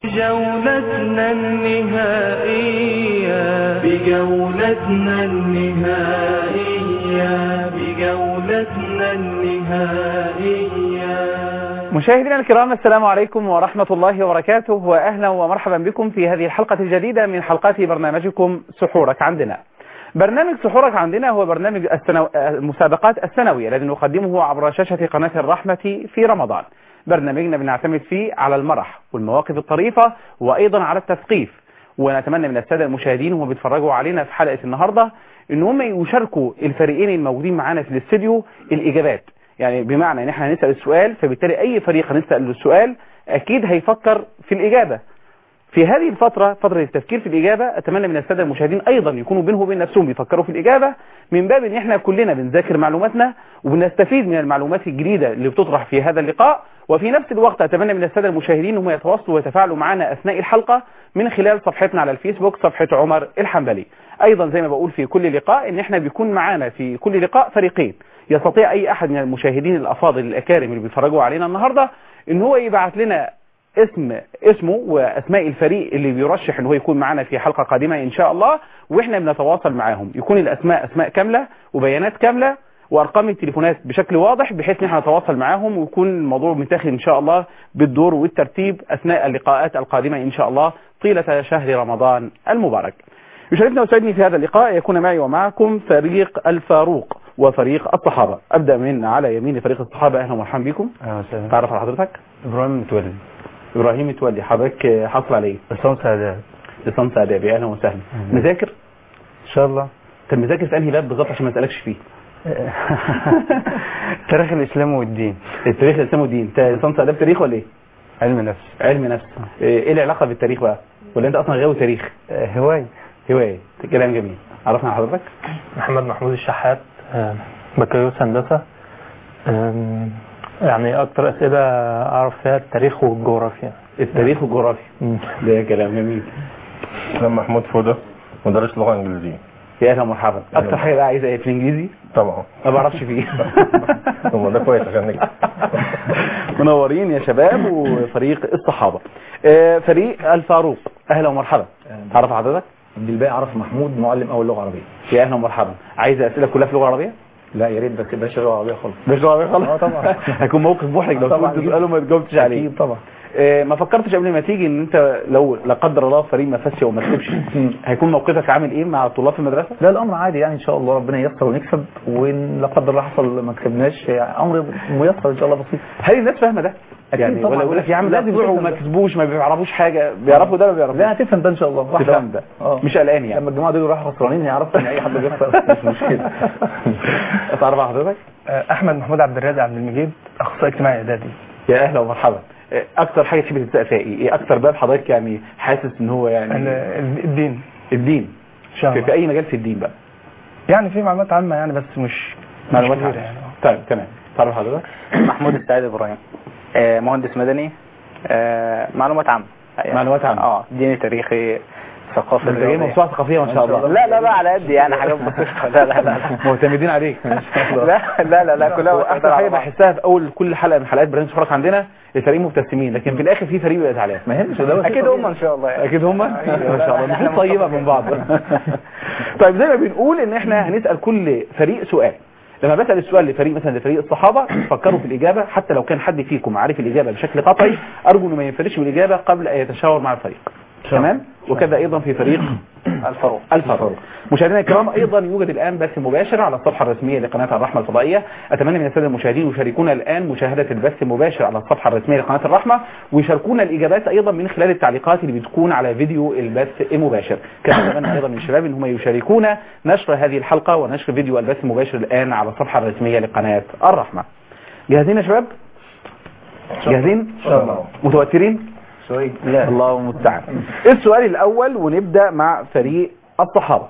بجولتنا النهائية بجولتنا النهائية بجولتنا النهائية مشاهدينا الكرام السلام عليكم ورحمة الله وبركاته وأهلا ومرحبا بكم في هذه الحلقة الجديدة من حلقات برنامجكم سحورك عندنا برنامج سحورك عندنا هو برنامج السنو... المسابقات السنوية الذي نقدمه عبر شاشة قناة الرحمة في رمضان برنامجنا بنعتمد فيه على المرح والمواقف الطريفة وأيضا على التثقيف ونتمنى من السادة المشاهدين وهم بيتفرجوا علينا في حلقة النهاردة ان هم يشاركوا الفريقين الموجودين معانا في الاستديو الإجابات يعني بمعنى ان احنا هنسأل السؤال فبالتالي اي فريق هنسأل السؤال اكيد هيفكر في الإجابة في هذه الفترة فترة التفكير في الإجابة أتمنى من السادة المشاهدين أيضا يكونوا بينهم وبين نفسهم بيفكروا في الإجابة من باب إن إحنا كلنا بنذاكر معلوماتنا وبنستفيد من المعلومات الجديدة اللي بتطرح في هذا اللقاء وفي نفس الوقت أتمنى من السادة المشاهدين هم يتواصلوا ويتفاعلوا معنا أثناء الحلقة من خلال صفحتنا على الفيسبوك صفحة عمر الحنبلي أيضا زي ما بقول في كل لقاء إن إحنا بيكون معانا في كل لقاء فريقين يستطيع أي أحد من المشاهدين الأفاضل الأكارم اللي بيتفرجوا علينا النهاردة إن هو يبعت لنا اسم اسمه واسماء الفريق اللي بيرشح ان هو يكون معانا في حلقة قادمة ان شاء الله واحنا بنتواصل معاهم يكون الاسماء اسماء كاملة وبيانات كاملة وارقام التليفونات بشكل واضح بحيث ان احنا نتواصل معاهم ويكون الموضوع متاخد ان شاء الله بالدور والترتيب اثناء اللقاءات القادمة ان شاء الله طيلة شهر رمضان المبارك يشرفنا ويسعدني في هذا اللقاء يكون معي ومعكم فريق الفاروق وفريق الصحابة ابدا من على يمين فريق الصحابة اهلا ومرحبا بكم اهلا وسهلا تعرف على حضرتك ابراهيم متولي ابراهيم متولي حضرتك حصل عليه عصام سعداء لسانس ادابي اهلا وسهلا أهلا. مذاكر ان شاء الله طب مذاكر في انهي باب بالظبط عشان ما اسالكش فيه تاريخ الاسلام والدين التاريخ الاسلامي والدين انت لسانس اداب تاريخ ولا ايه علم نفس علم نفس ايه العلاقه بالتاريخ بقى ولا انت اصلا غاوي تاريخ آه، هواية هوايه كلام جميل عرفنا على حضرتك محمد محمود الشحات آه، بكالوريوس هندسة آم، يعني أكتر أسئلة أعرف فيها التاريخ والجغرافيا التاريخ والجغرافيا مم. ده كلام جميل اسلام محمود فودة مدرس لغة انجليزية يا اهلا ومرحبا اكتر حاجه بقى عايزه ايه في الانجليزي طبعا ما بعرفش فيه هو ده كويس عشان نكتب منورين يا شباب وفريق الصحابه آه، فريق الفاروق اهلا ومرحبا تعرف حضرتك عبد الباقي عرف محمود معلم اول لغه عربيه يا اهلا ومرحبا عايز اسئله كلها في اللغه العربيه لا يا ريت بس بلاش لغه عربيه خالص مش لغه عربيه خالص اه طبعا. هيكون موقف محرج لو طبعا. كنت تساله ما تجاوبتش عليه اكيد طبعا آه، ما فكرتش قبل ما تيجي ان انت لو لا قدر الله فريق ما فازش وما كسبش هيكون موقفك عامل ايه مع الطلاب في المدرسه لا الامر عادي يعني ان شاء الله ربنا ييسر ونكسب وان لا قدر الله حصل ما كسبناش يعني امر ميسر ان شاء الله بسيط هل الناس فاهمه ده أكيد يعني طبعا. ولا يقول لك يا عم لا، لازم تفهم يروحوا ده. ما كسبوش ما بيعرفوش حاجه بيعرفوا ده ما بيعرفوش لا هتفهم ده ان شاء الله واحدة تفهم واحدة. ده اه مش قلقان يعني لما الجماعه دول راحوا خسرانين هيعرفوا ان اي حد بيخسر مش مشكله تعرف حضرتك أحمد محمود عبد الرازق عبد المجيد أخصائي اجتماعي إعدادي يا اهلا ومرحبا آه، اكتر حاجه تحب تتسال فيها ايه ايه اكتر باب حضرتك يعني حاسس ان هو يعني الدين الدين إن شاء في, الله في اي مجال في الدين بقى يعني في معلومات عامة يعني بس مش معلومات كبيرة عامة. يعني. طيب تمام تعرف حضرتك محمود السعيد ابراهيم آه، مهندس مدني آه، معلومات عامة يعني معلومات عامة. اه ديني تاريخي ثقافي انت جاي رياضي. موسوعه ثقافيه ما شاء الله لا لا لا على قد يعني حاجات بسيطة لا لا لا معتمدين عليك لا لا لا لا كلها هو بتقدر احسن على حاجه بعض. بحسها في اول كل حلقه من حلقات برنامج فرق عندنا الفريق مبتسمين لكن في الاخر في فريق بيبقى زعلان ما يهمش ده بس اكيد هم ان شاء الله يعني. اكيد هم ما شاء الله نفوس طيبه من بعض طيب زي ما بنقول ان احنا هنسال كل فريق سؤال لما بسال السؤال لفريق مثلا لفريق الصحابه فكروا في الاجابه حتى لو كان حد فيكم عارف الاجابه بشكل قطعي ارجو انه ما ينفردش بالاجابه قبل ان يتشاور مع الفريق تمام وكذا ايضا في فريق الفاروق الفاروق مشاهدينا الكرام ايضا يوجد الان بث مباشر على الصفحه الرسميه لقناه الرحمه الفضائيه اتمنى من الساده المشاهدين يشاركونا الان مشاهده البث المباشر على الصفحه الرسميه لقناه الرحمه ويشاركونا الاجابات ايضا من خلال التعليقات اللي بتكون على فيديو البث المباشر كما اتمنى ايضا من الشباب ان هم يشاركونا نشر هذه الحلقه ونشر فيديو البث المباشر الان على الصفحه الرسميه لقناه الرحمه جاهزين يا شباب جاهزين ان شاء الله متوترين شويه لا الله المستعان السؤال الأول ونبدأ مع فريق الصحابة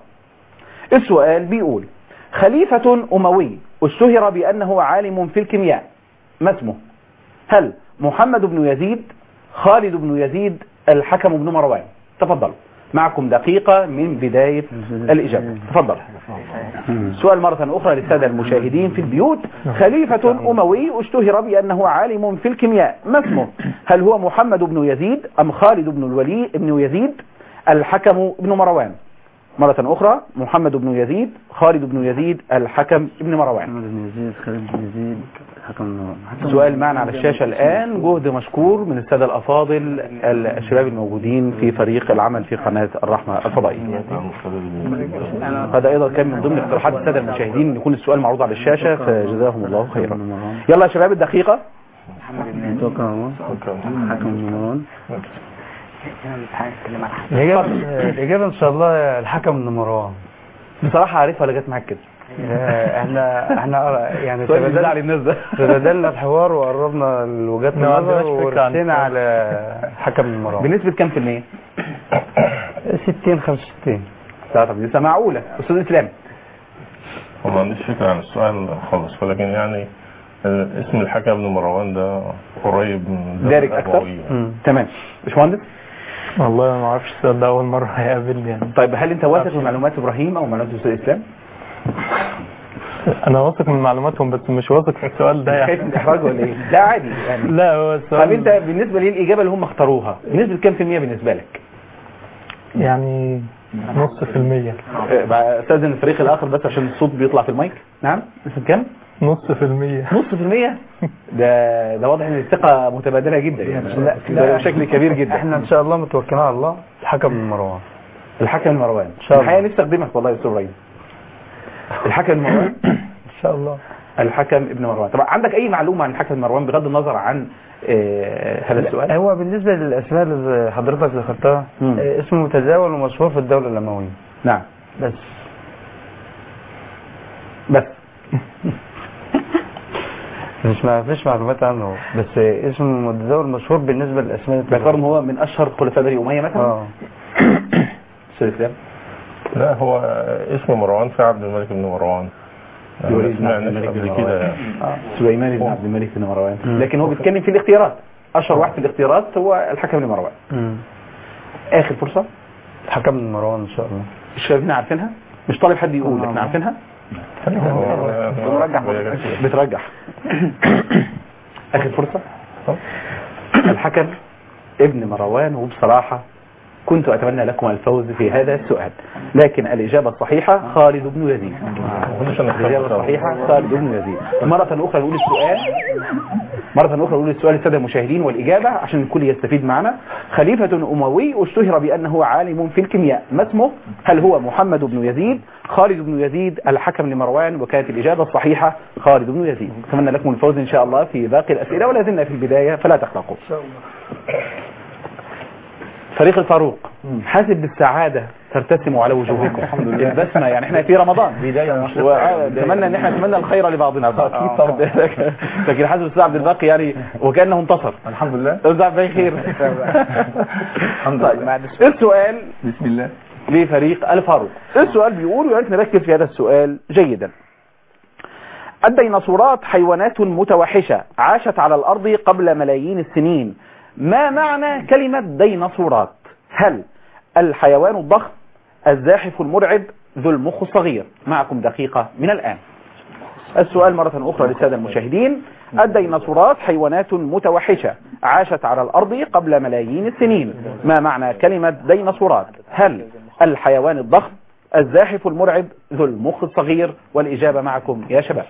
السؤال بيقول خليفة أموي اشتهر بأنه عالم في الكيمياء ما اسمه هل محمد بن يزيد خالد بن يزيد الحكم بن مروان تفضلوا معكم دقيقة من بداية الإجابة تفضل سؤال مرة أخرى للسادة المشاهدين في البيوت خليفة أموي اشتهر بأنه عالم في الكيمياء ما اسمه هل هو محمد بن يزيد أم خالد بن الولي بن يزيد الحكم بن مروان مرة أخرى محمد بن يزيد خالد بن يزيد الحكم بن مروان محمد بن يزيد خالد بن يزيد حكم النور سؤال معنا على الشاشة الآن جهد مشكور من السادة الأفاضل الشباب الموجودين في فريق العمل في قناة الرحمة الفضائية هذا أيضا كان من ضمن اقتراحات السادة المشاهدين أن يكون السؤال معروض على الشاشة فجزاهم الله خيرا يلا يا شباب الدقيقة أتوقع هو حكم النمران هنتكلم عن حاجة. الإجابة الإجابة إن شاء الله الحكم بن مروان بصراحة عارفها ولا جت معاك كده آه، احنا احنا يعني سؤال تبادل- بيزعل الناس ده تبادلنا الحوار وقربنا لوجهات ما النظر عندناش فكرة عن ورسينا على حكم المروان بنسبة كام في المية؟ 60 65 لا طب لسه معقولة أستاذ إسلام هو ما عنديش فكرة عن السؤال خالص ولكن يعني آه، اسم الحكم بن مروان ده قريب من الدولة دارج أكثر الأموية. تمام باشمهندس والله ما اعرفش السؤال ده اول مره هيقابلني يعني طيب هل أنت واثق من معلومات إبراهيم أو معلومات أستاذ إسلام؟ انا واثق من معلوماتهم بس مش واثق في السؤال ده خايف يعني من الإحراج ولا إيه؟ لا عادي يعني لا هو السؤال طب انت بالنسبه للاجابه اللي هم اختاروها بنسبه كام في الميه بالنسبه لك يعني نص في المية آه، بقى استاذن الفريق الاخر بس عشان الصوت بيطلع في المايك نعم بنسبه كام نص في المية نص في الميه ده ده واضح ان الثقه متبادله جدا يعني لا ده بشكل كبير جدا احنا ان شاء الله متوكلين على الله الحكم بن مروان الحكم مروان شاء الله. الحقيقه نفسي اخدمك والله يا استاذ ابراهيم الحكم مروان ان شاء الله الحكم ابن مروان طبعا عندك اي معلومه عن الحكم مروان بغض النظر عن آه، هذا السؤال هو بالنسبه للاسماء اللي حضرتك ذكرتها مم. آه، اسمه متداول ومشهور في الدوله الامويه نعم بس بس مش ما فيش معلومات عنه بس اسمه متداول مشهور بالنسبه للاسماء اللي باعتبار ان هو من اشهر خلفاء بني اميه مثلا اه استاذ اسلام لا هو اسم مروان في عبد الملك بن مروان يعني يريد ما عبد سمعناش الملك بن قبل مروان. كده يعني آه، سليمان بن عبد الملك بن مروان مم. لكن هو بيتكلم في الاختيارات اشهر واحد في الاختيارات هو الحكم بن مروان مم. اخر فرصه الحكم بن مروان ان شاء الله الشباب هنا عارفينها مش طالب حد يقول احنا عارفينها بترجح اخر فرصه الحكم ابن مروان وبصراحه كنت اتمنى لكم الفوز في هذا السؤال لكن الاجابه الصحيحه خالد بن يزيد الإجابة الصحيحة خالد بن يزيد مرة أخرى نقول السؤال مرة أخرى نقول السؤال للسادة المشاهدين والإجابة عشان الكل يستفيد معنا خليفة أموي اشتهر بأنه عالم في الكيمياء ما اسمه هل هو محمد بن يزيد خالد بن يزيد الحكم لمروان وكانت الإجابة الصحيحة خالد بن يزيد أتمنى لكم الفوز إن شاء الله في باقي الأسئلة ولا زلنا في البداية فلا تقلقوا فريق الفاروق حاسب بالسعادة ترتسم على وجوهكم الحمد لله البسمة يعني احنا في رمضان بداية اتمنى ان احنا نتمنى الخير لبعضنا اكيد طبعا لكن حاسب بالسعادة عبد الباقي يعني وكانه انتصر الحمد لله استاذ عبد الباقي خير الحمد طيب لله السؤال بسم الله لفريق الفاروق السؤال بيقول ويا ريت نركز في هذا السؤال جيدا الديناصورات حيوانات متوحشة عاشت على الأرض قبل ملايين السنين ما معنى كلمة ديناصورات هل الحيوان الضخم الزاحف المرعب ذو المخ الصغير معكم دقيقة من الآن السؤال مرة أخرى للسادة المشاهدين الديناصورات حيوانات متوحشة عاشت على الأرض قبل ملايين السنين ما معنى كلمة ديناصورات هل الحيوان الضخم الزاحف المرعب ذو المخ الصغير والإجابة معكم يا شباب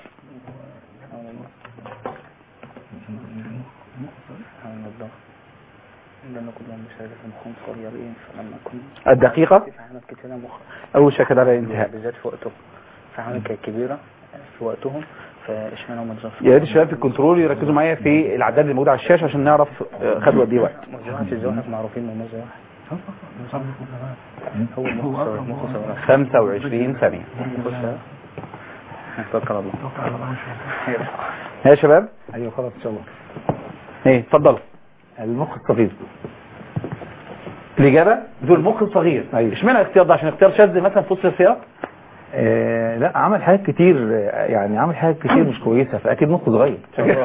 لأن كلهم مش عارف مخهم صغيرين فلما كنت الدقيقة في حيوانات كتيرة مخ أول شكل على الانتهاء بالذات في وقتهم في حيوانات كانت كبيرة في وقتهم فاشمعنى هم اتظفروا يا ريت الشباب في الكنترول يركزوا معايا في الأعداد اللي موجودة على الشاشة عشان نعرف آه، خدوا قد إيه وقت مزرعة الزواحف معروفين من مزرعة هو المخ صغير المخ صغير 25 ثانية بص توكل على الله يا شباب ايوه خلاص ان شاء الله ايه اتفضل المخ الصغير الإجابة ذو المخ الصغير أيوة. اشمعنى الاختيار ده عشان اختيار شاذ مثلا في وسط السياق آه لا عمل حاجات كتير آه، يعني عمل حاجات كتير مش كويسه فاكيد مخه صغير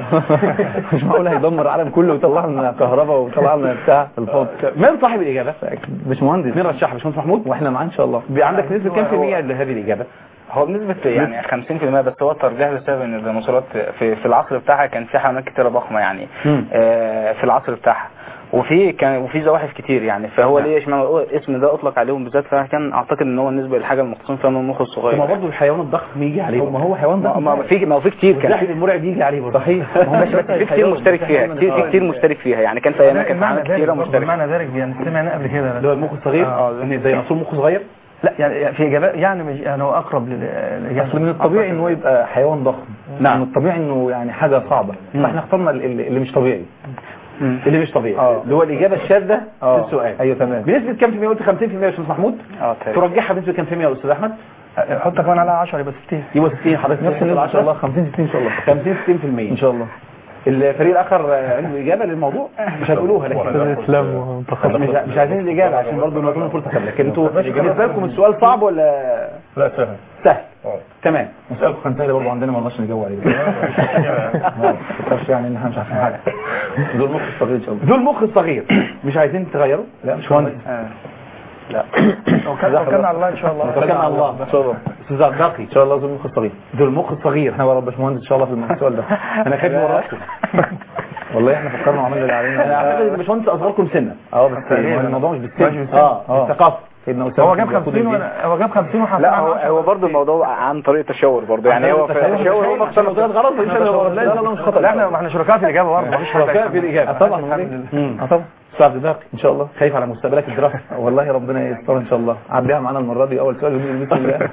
مش معقول هيدمر العالم كله ويطلع لنا كهرباء ويطلع لنا بتاع في الفاضي من صاحب الاجابه مش مهندس مين رشحها باشمهندس محمود واحنا معاه ان شاء الله عندك نسبه كام في المية لهذه الاجابه هو بنسبة يعني 50% بس هو الترجيح بسبب ان الديناصورات في, في العصر بتاعها كان في حيوانات كتيرة ضخمة يعني مم. آه في العصر بتاعها وفي كان وفي زواحف كتير يعني فهو ليه اشمعنى الاسم ده اطلق عليهم بالذات فكان اعتقد ان هو بالنسبه للحاجه المختصين فيها من المخ ما الصغير برضه الحيوان الضخم يجي عليه ما هو حيوان ما ضخم ما في ما هو في كتير كان والزاحف المرعب يجي عليه برضه صحيح ما هو ماشي بس في كتير مشترك فيها كتير في كتير مشترك فيها يعني كان في ايام كان في حيوانات كتيره مشتركه معنى ذلك يعني سمعنا قبل كده اللي هو المخ الصغير آه. ان الديناصور مخه صغير لا يعني في اجابات يعني مش يعني هو اقرب للاجابه اصل من الطبيعي ان هو يبقى حيوان ضخم نعم. من الطبيعي انه يعني حاجه صعبه فاحنا اخترنا ال- ال- اللي مش طبيعي اللي مش طبيعي آه. اللي هو الاجابه الشاذه في آه. السؤال ايوه تمام بنسبه كام في المية قلت 50% يا استاذ محمود اه تقريبا. ترجحها بنسبه كام في المية يا استاذ احمد حط كمان على 10 يبقى 60 يبقى 60 حضرتك نفس النسبه ان شاء الله 50 60 ان شاء الله 50 60% ان شاء الله الفريق الاخر آه، عنده اجابه للموضوع مش هتقولوها لكن الاسلام ومنتخب مش مش عايزين الاجابه عشان برضه نعطيهم فرصه كامله لكن انتوا بالنسبه لكم السؤال صعب ولا لا سهل سهل آه. تمام مسألة كان سهلة برضه عندنا ما رضاش نجاوب عليها ما تفكرش يعني ان احنا مش عارفين حاجه دول مخ الصغير ان شاء الله ذو المخ الصغير مش عايزين تغيروا لا مش مهندس توكلنا على الله ان شاء الله توكلنا على الله ان شاء الله استاذ عباقي ان شاء الله ذو المخ الصغير ذو المخ الصغير احنا ورا باشمهندس ان شاء الله في السؤال ده انا خايف من وراسكم والله احنا فكرنا وعملنا اللي انا علينا اعتقد ان باشمهندس اصغركم سنا اه بس الموضوع مش بالسن اه آه. الثقافه سيدنا اسامه هو جاب كان بياخد 50 البيت. وانا هو جاب 50 وحطينا لا هو هو برضه الموضوع عن طريق التشاور برضه يعني هو في التشاور هو مختلف غلط مش لا لا لا مش خطأ لا احنا ما احنا شركاء في الاجابه برضه مفيش حد شركاء في الاجابه طبعا مم. اه طبعا استاذ عبد الباقي ان شاء الله خايف على مستقبلك الدراسي والله ربنا يستر ان شاء الله عديها معانا المره دي اول سؤال يقول بسم الله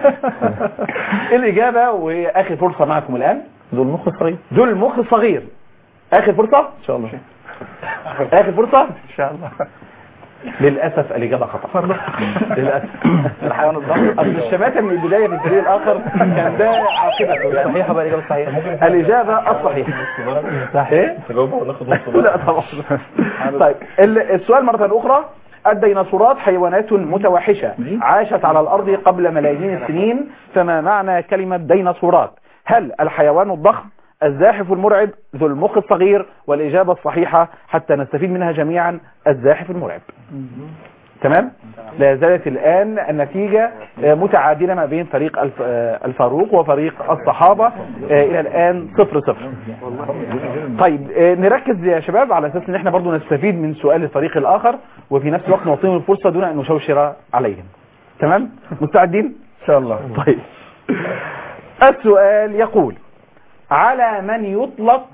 الاجابه واخر فرصه معكم الان ذو المخ الصغير ذو المخ الصغير اخر فرصه ان شاء الله اخر فرصه ان شاء الله للاسف الاجابه خطا للاسف الحيوان الضخم اصل الشماته من البدايه في الفريق الاخر كان ده عاقبته يعني صحيحه بقى الاجابه الصحيحه الاجابه الصحيحه ايه تجاوبها وناخد نص لا طبعا طيب ال- السؤال مرة أخرى الديناصورات حيوانات متوحشة عاشت على الأرض قبل ملايين السنين فما معنى كلمة ديناصورات هل الحيوان الضخم الزاحف المرعب ذو المخ الصغير والإجابة الصحيحة حتى نستفيد منها جميعا الزاحف المرعب تمام لا زالت الآن النتيجة آه، متعادلة ما بين فريق الف- آه، الفاروق وفريق الصحابة آه، إلى الآن صفر صفر طيب آه، نركز يا شباب على أساس أن احنا برضو نستفيد من سؤال الفريق الآخر وفي نفس الوقت نعطيهم الفرصة دون أن نشوشر عليهم تمام مستعدين ان شاء الله طيب السؤال يقول على من يطلق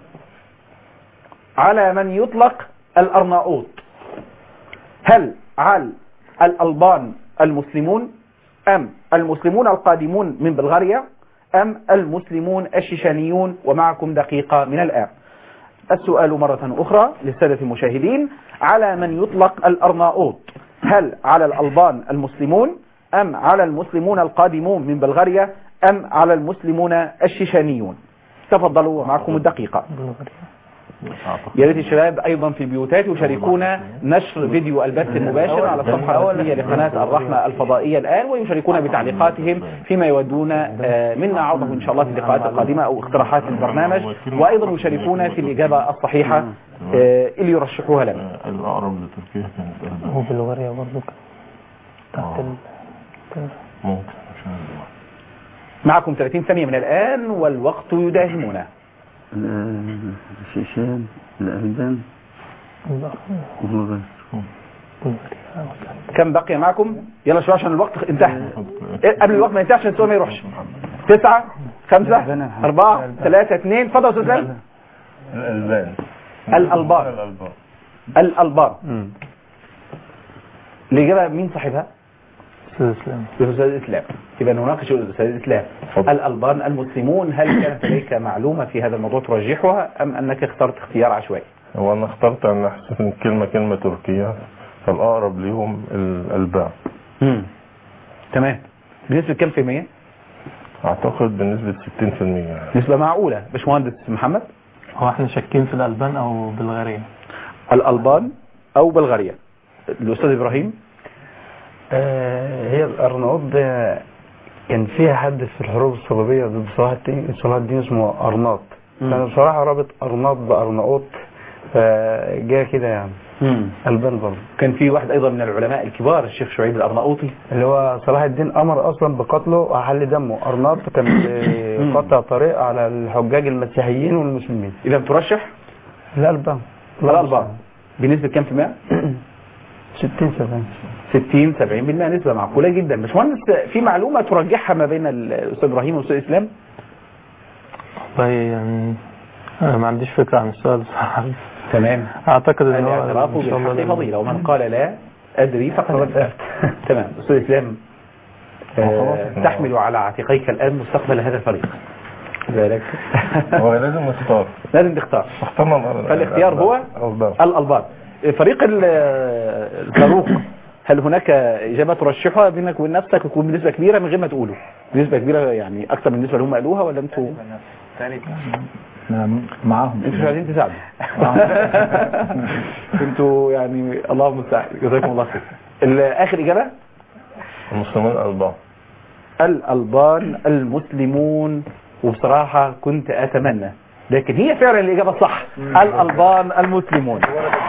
على من يطلق الأرناؤوط هل على الألبان المسلمون أم المسلمون القادمون من بلغاريا أم المسلمون الشيشانيون ومعكم دقيقة من الآن السؤال مرة أخرى للسادة المشاهدين على من يطلق الأرناؤوط هل على الألبان المسلمون أم على المسلمون القادمون من بلغاريا أم على المسلمون الشيشانيون تفضلوا ومعكم الدقيقة يا ريت الشباب ايضا في البيوتات يشاركونا نشر فيديو البث المباشر على الصفحه الرسميه لقناه الرحمه الفضائيه الان ويشاركونا بتعليقاتهم فيما يودون آه، منا عرضه ان شاء الله في اللقاءات القادمه او اقتراحات البرنامج وايضا يشاركونا في الاجابه الصحيحه آه، اللي يرشحوها لنا الأقرب لتركيا كانت أهدى. هو بلغاريا برضه كان تحت ال... ممكن إن شاء الله معكم 30 ثانيه من الان والوقت يداهمنا الشيشان الألبان كم بقي معكم يلا شويه عشان الوقت انتهى إيه، قبل الوقت ما ينتهي عشان السؤال ما يروحش تسعة خمسة أربعة ثلاثة اثنين اتفضل يا أستاذ سلام. الألبان الألبان الألبان الألبان الإجابة مين صاحبها؟ استاذ اسلام الأستاذ الإسلام يبقى نناقش الأستاذ الإسلام الألبان المسلمون هل كانت لديك معلومة في هذا الموضوع ترجحها أم أنك اخترت اختيار عشوائي؟ هو أنا اخترت أن أحسن الكلمة كلمة تركية فالأقرب ليهم الألبان تمام بنسبة كم في المية؟ أعتقد بنسبة 60% يعني نسبة معقولة باشمهندس محمد هو احنا شاكين في الألبان أو بلغاريا الألبان أو بلغاريا الأستاذ إبراهيم آه، هي الأرناؤوط ده كان فيها حد في الحروب الصليبيه ضد صلاح الدين صلاح الدين اسمه ارناط فانا بصراحه رابط ارناط بارناؤوط فجاء كده يعني مم. البان برضه كان في واحد ايضا من العلماء الكبار الشيخ شعيب الارناؤوطي اللي هو صلاح الدين امر اصلا بقتله وحل دمه ارناط كان قطع طريق على الحجاج المسيحيين والمسلمين اذا ترشح الالبان الاربعه بنسبه كام في المئه 60 70 60 70% نسبه معقوله جدا باشمهندس في معلومه ترجحها ما بين الاستاذ ابراهيم والاستاذ اسلام والله يعني أنا ما عنديش فكرة عن السؤال بصراحة تمام أعتقد إن هو الاعتراف إن شاء الله بالحق فضيله ومن قال لا ادري فقد افتى تمام استاذ اسلام آه، تحمل على عاتقيك الان مستقبل هذا الفريق ذلك هو لازم نختار لازم تختار اخترنا الأربعة. فالاختيار هو الأربعة. الالبان فريق ال- الفاروق هل هناك اجابه ترشحها بينك وبين نفسك يكون بنسبه كبيره من غير ما تقولوا بنسبه كبيره يعني اكثر من النسبه اللي هم قالوها ولا انتوا نعم معاهم انتوا مش عايزين تساعدوا انتوا يعني الله المستعان جزاكم الله خير ال- اخر اجابه المسلمون الأربعة الالبان المسلمون وبصراحه كنت اتمنى لكن هي فعلا الاجابه الصح الالبان المسلمون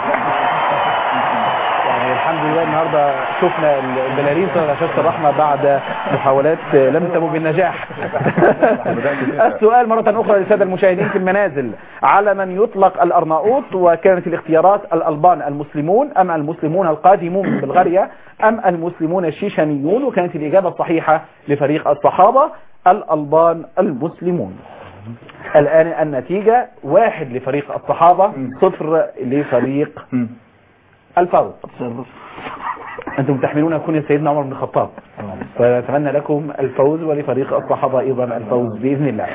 يعني الحمد لله النهارده شفنا البلارين صار شمس الرحمه بعد محاولات لم تبو بالنجاح السؤال مرة أخرى للسادة المشاهدين في المنازل على من يطلق الأرناؤوط وكانت الاختيارات الألبان المسلمون أم المسلمون القادمون من بلغاريا أم المسلمون الشيشانيون وكانت الإجابة الصحيحة لفريق الصحابة الألبان المسلمون الآن النتيجة واحد لفريق الصحابة صفر لفريق الفاروق أنتم تحملون كنية سيدنا عمر بن الخطاب فنتمنى لكم الفوز ولفريق الصحابة أيضا الفوز بإذن الله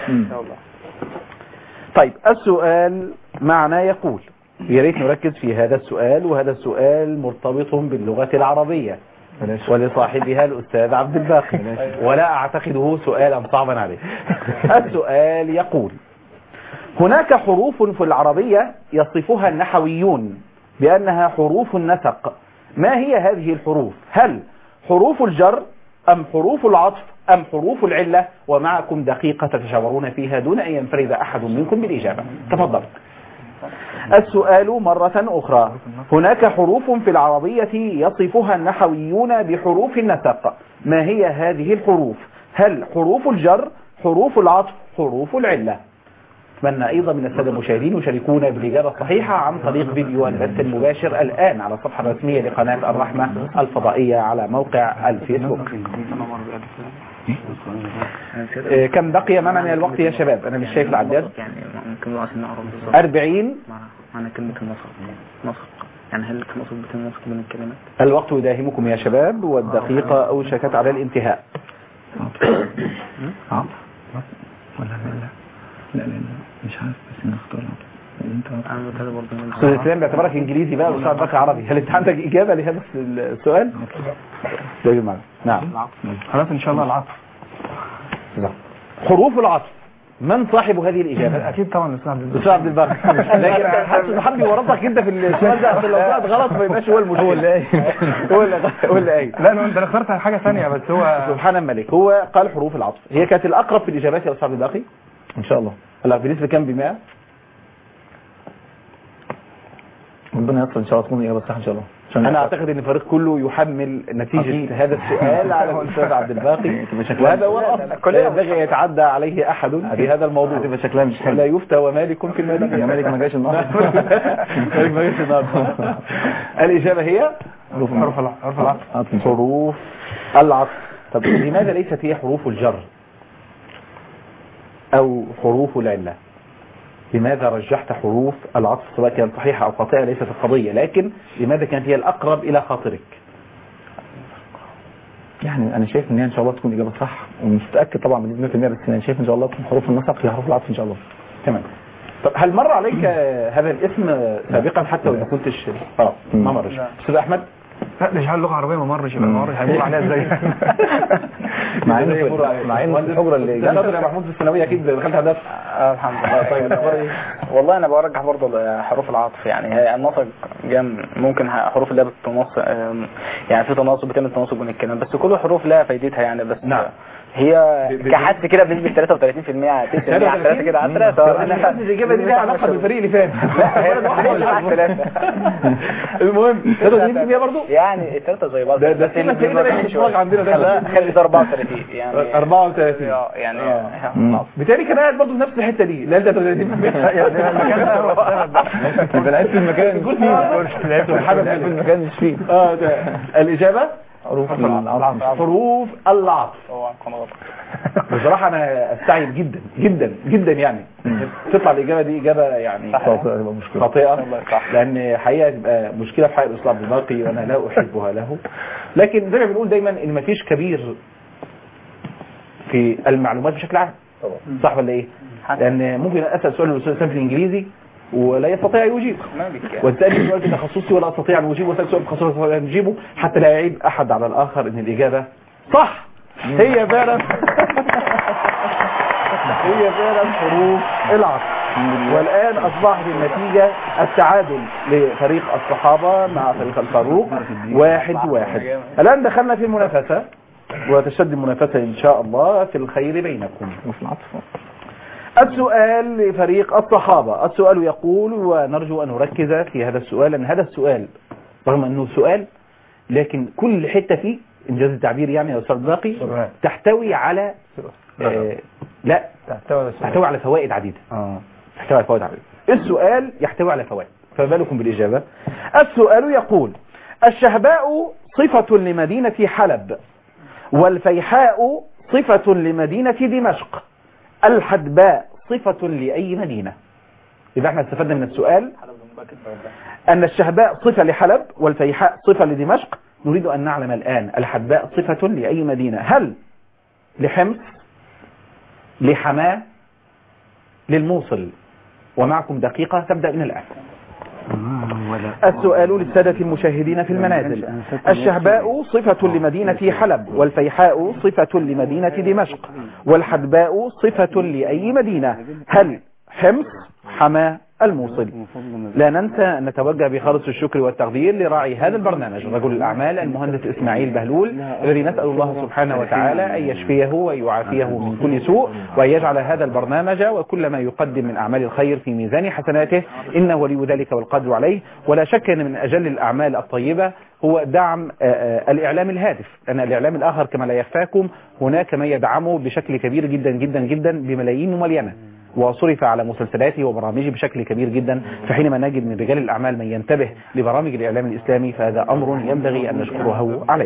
طيب السؤال معنا يقول يا ريت نركز في هذا السؤال وهذا السؤال مرتبط باللغة العربية ولصاحبها الأستاذ عبد الباقي ولا أعتقده سؤالا صعبا عليه السؤال يقول هناك حروف في العربية يصفها النحويون بأنها حروف النسق ما هي هذه الحروف هل حروف الجر أم حروف العطف أم حروف العلة ومعكم دقيقة تتشاورون فيها دون أن ينفرد أحد منكم بالإجابة تفضل السؤال مرة أخرى هناك حروف في العربية يصفها النحويون بحروف النسق ما هي هذه الحروف هل حروف الجر حروف العطف حروف العلة أتمنى أيضا من السادة المشاهدين يشاركونا بالإجابة الصحيحة عن طريق فيديو البث المباشر الآن على الصفحة الرسمية لقناة الرحمة الفضائية على موقع الفيسبوك إيه، كم بقي معنا من الوقت يا شباب أنا مش شايف العداد يعني ممكن نقص نقرب بالظبط 40 مع معنى كلمة النسق نسق يعني هل المقصود بالنسق بين الكلمات؟ الوقت يداهمكم يا شباب والدقيقة أوشكت على الانتهاء أنا بتهيألي برضه إن أستاذ الإسلام باعتبارك إنجليزي بقى وصعب بقى عربي هل أنت عندك إجابة لهذا السؤال؟ ده معنا نعم خلاص ان شاء الله العطف حروف العطف من صاحب هذه الإجابة؟ اكيد طبعا الاستاذ عبد الاستاذ عبد الباقي لكن حاسس حد يورطك انت في السؤال ده عشان لو طلعت غلط ما يبقاش هو المشكله هو اللي قايل. هو اللي هو اللي قايل لا لا انت اخترت حاجه ثانيه بس هو سبحان الملك هو قال حروف العطف هي كانت الأقرب في الإجابات يا أستاذ عبد الباقي ان شاء الله هلا بنسبة كام بمئة؟ ربنا يستر ان شاء الله تكون الاجابه صح ان شاء الله عشان أنا أعتقد أن الفريق كله يحمل نتيجة أكيد. هذا السؤال على الأستاذ عبد الباقي تبقى شكلها وهذا هو الأصل لا ينبغي يتعدى عليه أحد في هذا الموضوع هتبقى شكلها مش حلو لا يفتى ومالك في المدينة يا مالك ما جاش النهارده مالك ما جاش النهارده الإجابة هي حروف العطف حروف العطف حروف العطف طب لماذا ليست هي حروف الجر أو حروف العلة لماذا رجحت حروف العطف سواء كانت صحيحة أو خاطئة ليست القضية لكن لماذا كانت هي الأقرب إلى خاطرك يعني انا شايف ان هي ان شاء الله تكون اجابه صح ومش متاكد طبعا بنسبه 100% بس انا شايف ان شاء الله تكون حروف النسق هي حروف العطف ان شاء الله تمام طب هل مر عليك هذا الاسم سابقا حتى وإذا كنتش اه ما مرش أستاذ أحمد لا ده شحال لغه عربيه ما مرش يبقى ما مرش هيمر عليها ازاي مع انه في- مع انه في الحجره اللي لا شاطر يا محمود في الثانويه اكيد دخلت هندسه آه الحمد لله طيب الأخبار إيه؟ والله انا برجح برضه حروف العطف يعني هي النطق جام ممكن ه- حروف اللي هي بتنص آم، يعني في تناسب بتعمل تناسب بين الكلام بس كل حروف لها فايدتها يعني بس نعم. هي ب- ب- كحد كده بنسبه 33% على 90% على 3 كده على 3 انا حاسس الاجابه دي ليها علاقه بالفريق اللي فات لا هي واحد ثلاثة المهم 33% برضه يعني الثلاثة زي بعض ده- ده بس في اللي مسائل ده بيبقى مش مطلق عندنا ده. خليها- خلي ده 34 يعني 34 آه، يعني آه. بالتالي كان قاعد برضه في نفس الحته دي لا 33% يبقى لعبت في المكان مش فيه لعبت في المكان مش فيه اه ده الاجابه حروف العطف حروف العطف هو كان غلط بصراحه انا استعجب جدا جدا جدا يعني تطلع الاجابه دي اجابه يعني خاطئة يبقى مشكلة. خاطئه لان حقيقه تبقى مشكله في حق الاصلاح بالباقي وانا لا احبها له لكن زي ما بنقول دايما ان مفيش كبير في المعلومات بشكل عام صح ولا ايه؟ لان ممكن اسال سؤال للاستاذ اسلام في الانجليزي ولا يستطيع ان يجيب ما بك يعني. وتسالني سؤال في تخصصي ولا استطيع ان اجيبه واسالك سؤال في تخصصي ولا أن اجيبه حتى لا يعيب احد على الاخر ان الاجابه صح هي فعلا هي فعلا حروف العطف والان اصبحت النتيجه التعادل لفريق الصحابه مع فريق الفاروق واحد واحد الان دخلنا في المنافسه وتشتد المنافسه ان شاء الله في الخير بينكم السؤال لفريق الصحابة السؤال يقول ونرجو أن نركز في هذا السؤال لأن هذا السؤال رغم أنه سؤال لكن كل حتة فيه إنجاز التعبير يعني يا أستاذ باقي سؤال. تحتوي على آه لا تحتوي على سؤال. تحتوي على فوائد عديدة اه تحتوي على فوائد عديدة السؤال يحتوي على فوائد فما بالكم بالإجابة السؤال يقول الشهباء صفة لمدينة حلب والفيحاء صفة لمدينة دمشق الحدباء صفة لأي مدينة إذا احنا استفدنا من السؤال أن الشهباء صفة لحلب والفيحاء صفة لدمشق نريد أن نعلم الآن الحدباء صفة لأي مدينة هل لحمص لحماة للموصل ومعكم دقيقة تبدأ من الآن السؤال للسادة المشاهدين في المنازل الشهباء صفة لمدينة حلب والفيحاء صفة لمدينة دمشق والحدباء صفة لأي مدينة هل حمص حما الموصل لا ننسى أن نتوجه بخالص الشكر والتقدير لراعي هذا البرنامج رجل الأعمال المهندس إسماعيل بهلول الذي نسأل الله سبحانه وتعالى أن يشفيه ويعافيه من كل سوء وأن يجعل هذا البرنامج وكل ما يقدم من أعمال الخير في ميزان حسناته إنه ولي ذلك والقدر عليه ولا شك أن من أجل الأعمال الطيبة هو دعم آه، آه، الإعلام الهادف لأن الإعلام الآخر كما لا يخفاكم هناك ما يدعمه بشكل كبير جدا جدا جدا بملايين مملينة وصرف على مسلسلاته وبرامجه بشكل كبير جدا فحينما نجد من رجال الأعمال من ينتبه لبرامج الإعلام الإسلامي فهذا أمر ينبغي أن نشكره عليه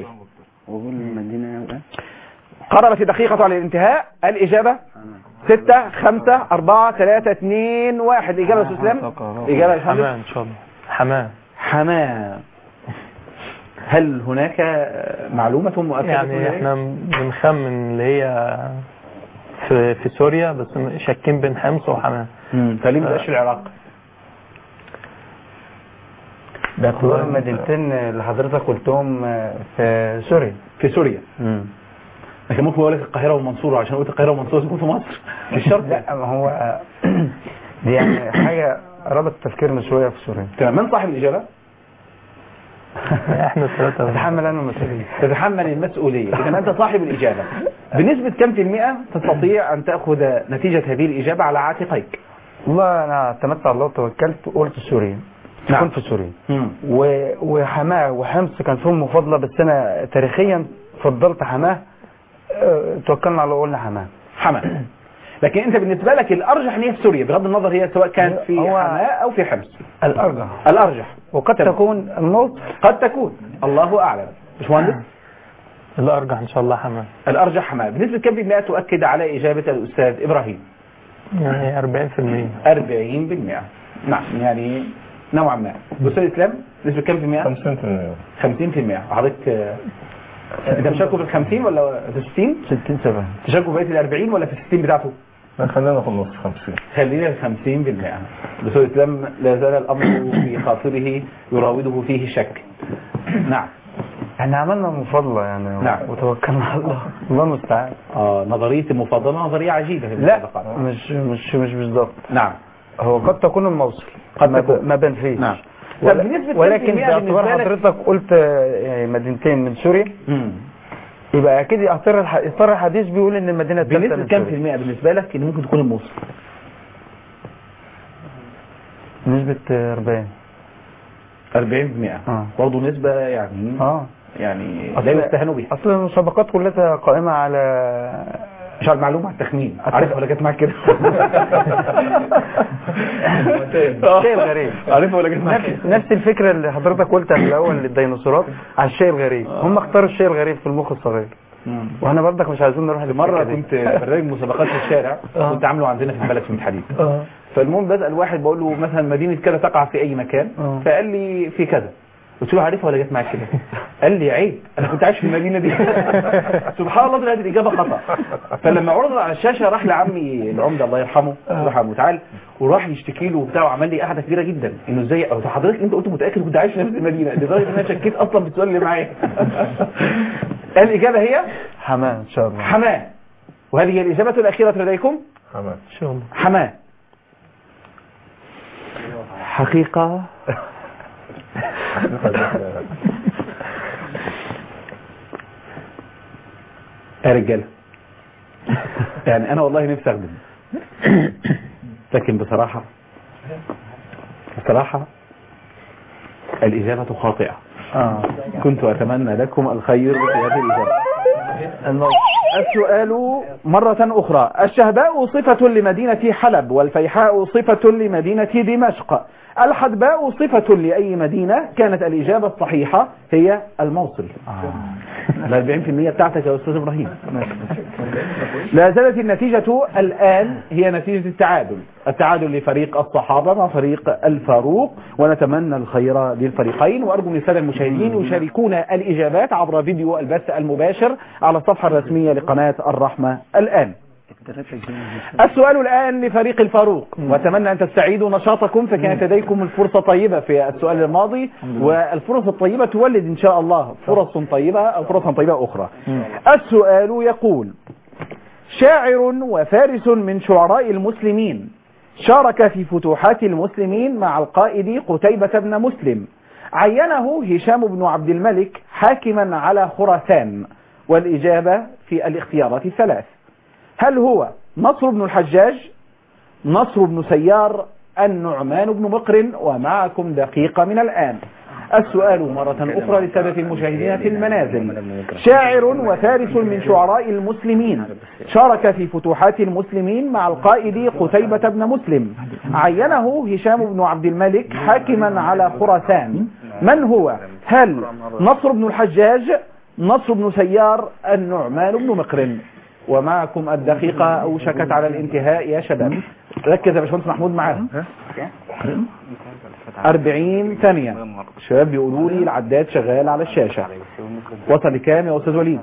قربت الدقيقة على الانتهاء الإجابة ستة خمسة أربعة ثلاثة اثنين واحد إجابة يا أستاذ إسلام إجابة يا حماه فندم ان شاء الله حماه حماة هل هناك معلومة مؤكدة يعني احنا بنخمن اللي هي في في سوريا بس شاكين بين حمص وحماه مم. فليه ما بقاش العراق باعتبار المدينتين اللي حضرتك قلتهم آه، في سوريا في سوريا لكن ممكن اقول لك القاهره والمنصوره عشان قلت القاهره والمنصوره تكون في مصر مش شرط لا ما هو آه، دي يعني حاجة ربط تفكيرنا شوية في سوريا تمام من صاحب الاجابه؟ احنا الثلاثة اتحمل انا المسؤولية تتحمل المسؤوليه اذا انت صاحب الاجابه بنسبه كم في المئه تستطيع ان تاخذ نتيجه هذه الاجابه على عاتقيك؟ والله انا اعتمدت على الله وتوكلت وقلت سوريا نعم. كنت في سوريا مم. و- وحماه وحمص كان فيهم مفاضلة بس انا تاريخيا فضلت حماه آه، توكلنا على الله وقلنا حماه حما لكن انت بالنسبه لك الارجح ان هي في سوريا بغض النظر هي سواء كانت في هو- حماة او في حمص الارجح الارجح وقد تمام. تكون الموت قد تكون الله اعلم مش مهندس الارجح ان شاء الله حماه الارجح حماة بنسبه كم بالمئه تؤكد على اجابه الاستاذ ابراهيم يعني 40% 40% نعم يعني نوعا ما الاستاذ اسلام نسبه كم في المئة 50% 50% حضرتك آه، انت مشاركه في ال 50 ولا في 60 60 70 تشاركه في بقيه ال 40 ولا في ال 60 بتاعته لا خلينا في النص 50 خلينا ال 50% الاستاذ اسلام لا زال الامر في خاطره يراوده فيه شك نعم احنا عملنا مفاضله يعني نعم. وتوكلنا على الله الله المستعان اه نظريه المفاضله نظريه عجيبه في لا المسابقات مش مش مش بالظبط نعم هو قد تكون الموصل قد ما, تكون. ب- ما بنفيش نعم. طب ولا- بنسبة كام ولكن في المية باعتبار بالنسبة لك؟ حضرتك قلت آه، يعني مدينتين من سوريا مم. يبقى اكيد اثر الح... اثر الحديث بيقول ان المدينه الثالثه بنسبه من كام في سوريا. المية بالنسبه لك ان ممكن تكون الموصل نسبه آه، 40 40% اه برضه نسبه يعني اه يعني أصل- لا يستهانوا بها اصل المسابقات كلها قائمه على مش على المعلومه على التخمين عارف ولا جت معاك كده الشيء الغريب عارف ولا جت معاك نفس, كده نفس الفكره اللي حضرتك قلتها في الاول للديناصورات على الشيء الغريب هم اختاروا الشيء الغريب في المخ الصغير واحنا برضك مش عايزين نروح مرة للسكة دي. كنت برنامج مسابقات في الشارع آه. كنت عامله عندنا في البلد في الحديد اه فالمهم بسأل واحد بقول له مثلا مدينة كذا تقع في أي مكان آه. فقال لي في كذا قلت له عارفها ولا جت معاك كده؟ قال لي عيب انا كنت عايش في المدينه دي سبحان الله طلعت الاجابه خطا فلما عرض على الشاشه راح لعمي العمده الله يرحمه الله وتعالى وراح يشتكي له وبتاع وعمل لي قعده كبيره جدا انه ازاي أو حضرتك انت قلت متاكد كنت عايش في نفس المدينه لدرجه ان انا شكيت اصلا في السؤال اللي معايا الاجابه هي حماه ان شاء الله حماه وهذه هي الاجابه الاخيره لديكم حمام ان شاء الله حماه حقيقه يا رجاله يعني انا والله نفسي اخدم لكن بصراحه بصراحه الاجابه خاطئه اه كنت اتمنى لكم الخير في هذه الاجابه السؤال مرة أخرى الشهباء صفة لمدينة حلب والفيحاء صفة لمدينة دمشق الحدباء صفة لأي مدينة كانت الإجابة الصحيحة هي الموصل ال 40% بتاعتك يا أستاذ إبراهيم لا زالت النتيجة الآن هي نتيجة التعادل التعادل لفريق الصحابة مع فريق الفاروق ونتمنى الخير للفريقين وأرجو من السادة المشاهدين يشاركون الإجابات عبر فيديو البث المباشر على الصفحة الرسمية لقناة الرحمة الآن السؤال الآن لفريق الفاروق وأتمنى أن تستعيدوا نشاطكم فكانت لديكم الفرصة طيبة في السؤال الماضي والفرص الطيبة تولد إن شاء الله فرص طيبة أو فرصا طيبة أخرى السؤال يقول شاعر وفارس من شعراء المسلمين شارك في فتوحات المسلمين مع القائد قتيبة بن مسلم عينه هشام بن عبد الملك حاكما على خراسان والإجابة في الاختيارات الثلاث هل هو نصر بن الحجاج نصر بن سيار النعمان بن مقر ومعكم دقيقة من الآن السؤال مرة أخرى للسادة المشاهدين في المنازل شاعر وفارس من شعراء المسلمين شارك في فتوحات المسلمين مع القائد قتيبة بن مسلم عينه هشام بن عبد الملك حاكما على خراسان من هو هل نصر بن الحجاج نصر بن سيار النعمان بن مقر ومعكم الدقيقة أوشكت على الانتهاء يا شباب ركز يا باشمهندس محمود معاهم 40 ثانية الشباب بيقولوا لي العداد شغال على الشاشة وصل لكام يا أستاذ وليد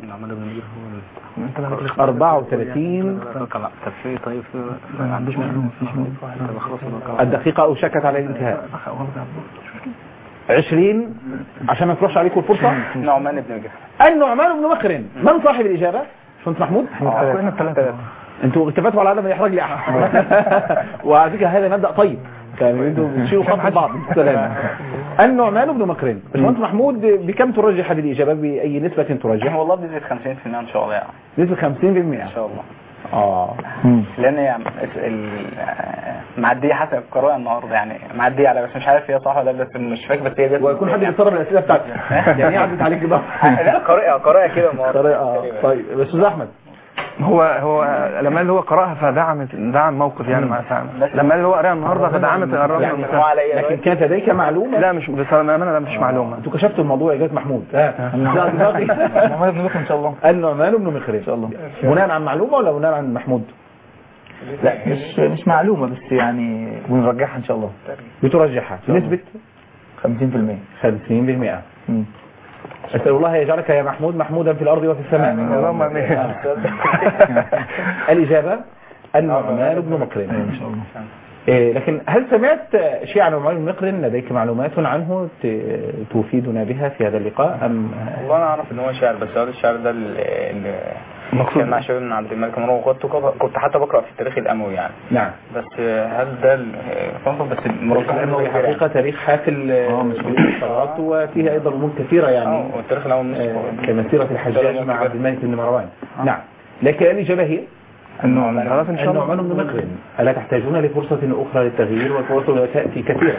34 طب في طيب في ما عنديش معلومه الدقيقة أوشكت على الانتهاء 20 عشان ما يفرحش عليكم الفرصة نعمان بن جهل النعمان بن مقر من صاحب الإجابة؟ باشمهندس محمود؟ كلنا الثلاثه انتوا اتفقتوا على عدم الاحراج لاحد وعلى فكره هذا مبدا طيب يعني انتوا بتشيلوا خط بعض بالسلامه النعمان بن مكرم باشمهندس محمود بكم ترجح هذه الاجابه باي نسبه ترجح والله بنسبة 50% ان شاء الله يعني نسبه 50% ان شاء الله اه لان يعني ال- آه، معديه حسب القراءه النهارده يعني معديه على بس مش عارف هي صح ولا لا، بس مش فاكر بس هي دي ويكون حد بيتصرف الاسئله بتاعتي يعني ايه عدت عليك كده لا قراءه قراءه كده النهارده طريقه طيب استاذ احمد هو هو لما قال هو قراها فدعمت دعم موقف يعني مع سامة لما قال هو قراها النهارده فدعمت الرغم يعني هو على ايه لكن كانت لديك معلومه لا مش بصراحه انا لا مش معلومه انتوا كشفتوا الموضوع يا جماعه محمود لا دماغي محمد بن بكر ان شاء الله النعمان بن مخرج ان شاء الله بناء عن معلومه ولا بناء عن محمود لا مش مش معلومة بس يعني بنرجحها ان شاء الله بترجحها بنسبه 50% 50% مم. أسأل الله يجعلك يا محمود محمودا في الأرض وفي السماء اللهم امين الإجابة النعمان بن مكرم ان شاء الله إيه، لكن هل سمعت شيء عن نعمان بن مقرن لديك معلومات عنه ت- تفيدنا بها في هذا اللقاء أم والله انا اعرف ان هو شاعر بس هذا الشعر ده اللي اللي كان مع شباب بن عبد الملك مروان كنت كنت حتى بقرا في التاريخ الاموي يعني نعم بس هل ده ال- فضل بس التاريخ الأموي حقيقة تاريخ حافل آه، بالانتصارات وفيه أيضا أمور كثيرة يعني اه والتاريخ الاموي مش آه، كمسيرة الحجاج مع عبد الملك بن مروان نعم لكن الإجابة هي النعمان خلاص ان شاء الله النعمان بن مقرن ألا تحتاجون لفرصة أخرى للتغيير والفرصة تأتي كثيرا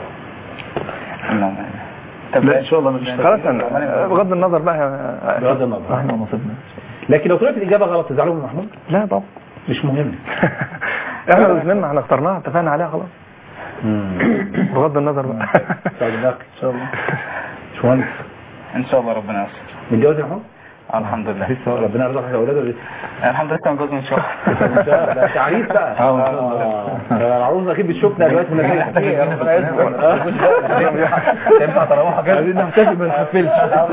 لا ان شاء الله مش خلاص أنا- بغض النظر بقى بغض النظر احنا ونصيبنا لكن لو طلعت الإجابة غلط تزعلوا من محمود لا طبعا مش مهم احنا باذن احنا اخترناها اتفقنا عليها خلاص بغض النظر بقى سعد باقي ان شاء الله باشمهندس ان شاء الله ربنا يستر متجوز يا محمود؟ الحمد لله ربنا يرزقك اولاد ولا لسه؟ الحمد لله متجوز من شهر ان شاء الله ده تعريس بقى اه ان شاء الله آه، العروسه اكيد بتشوفنا دلوقتي من ينفع تروحوا كده عايزين نحتفل ما نحفلش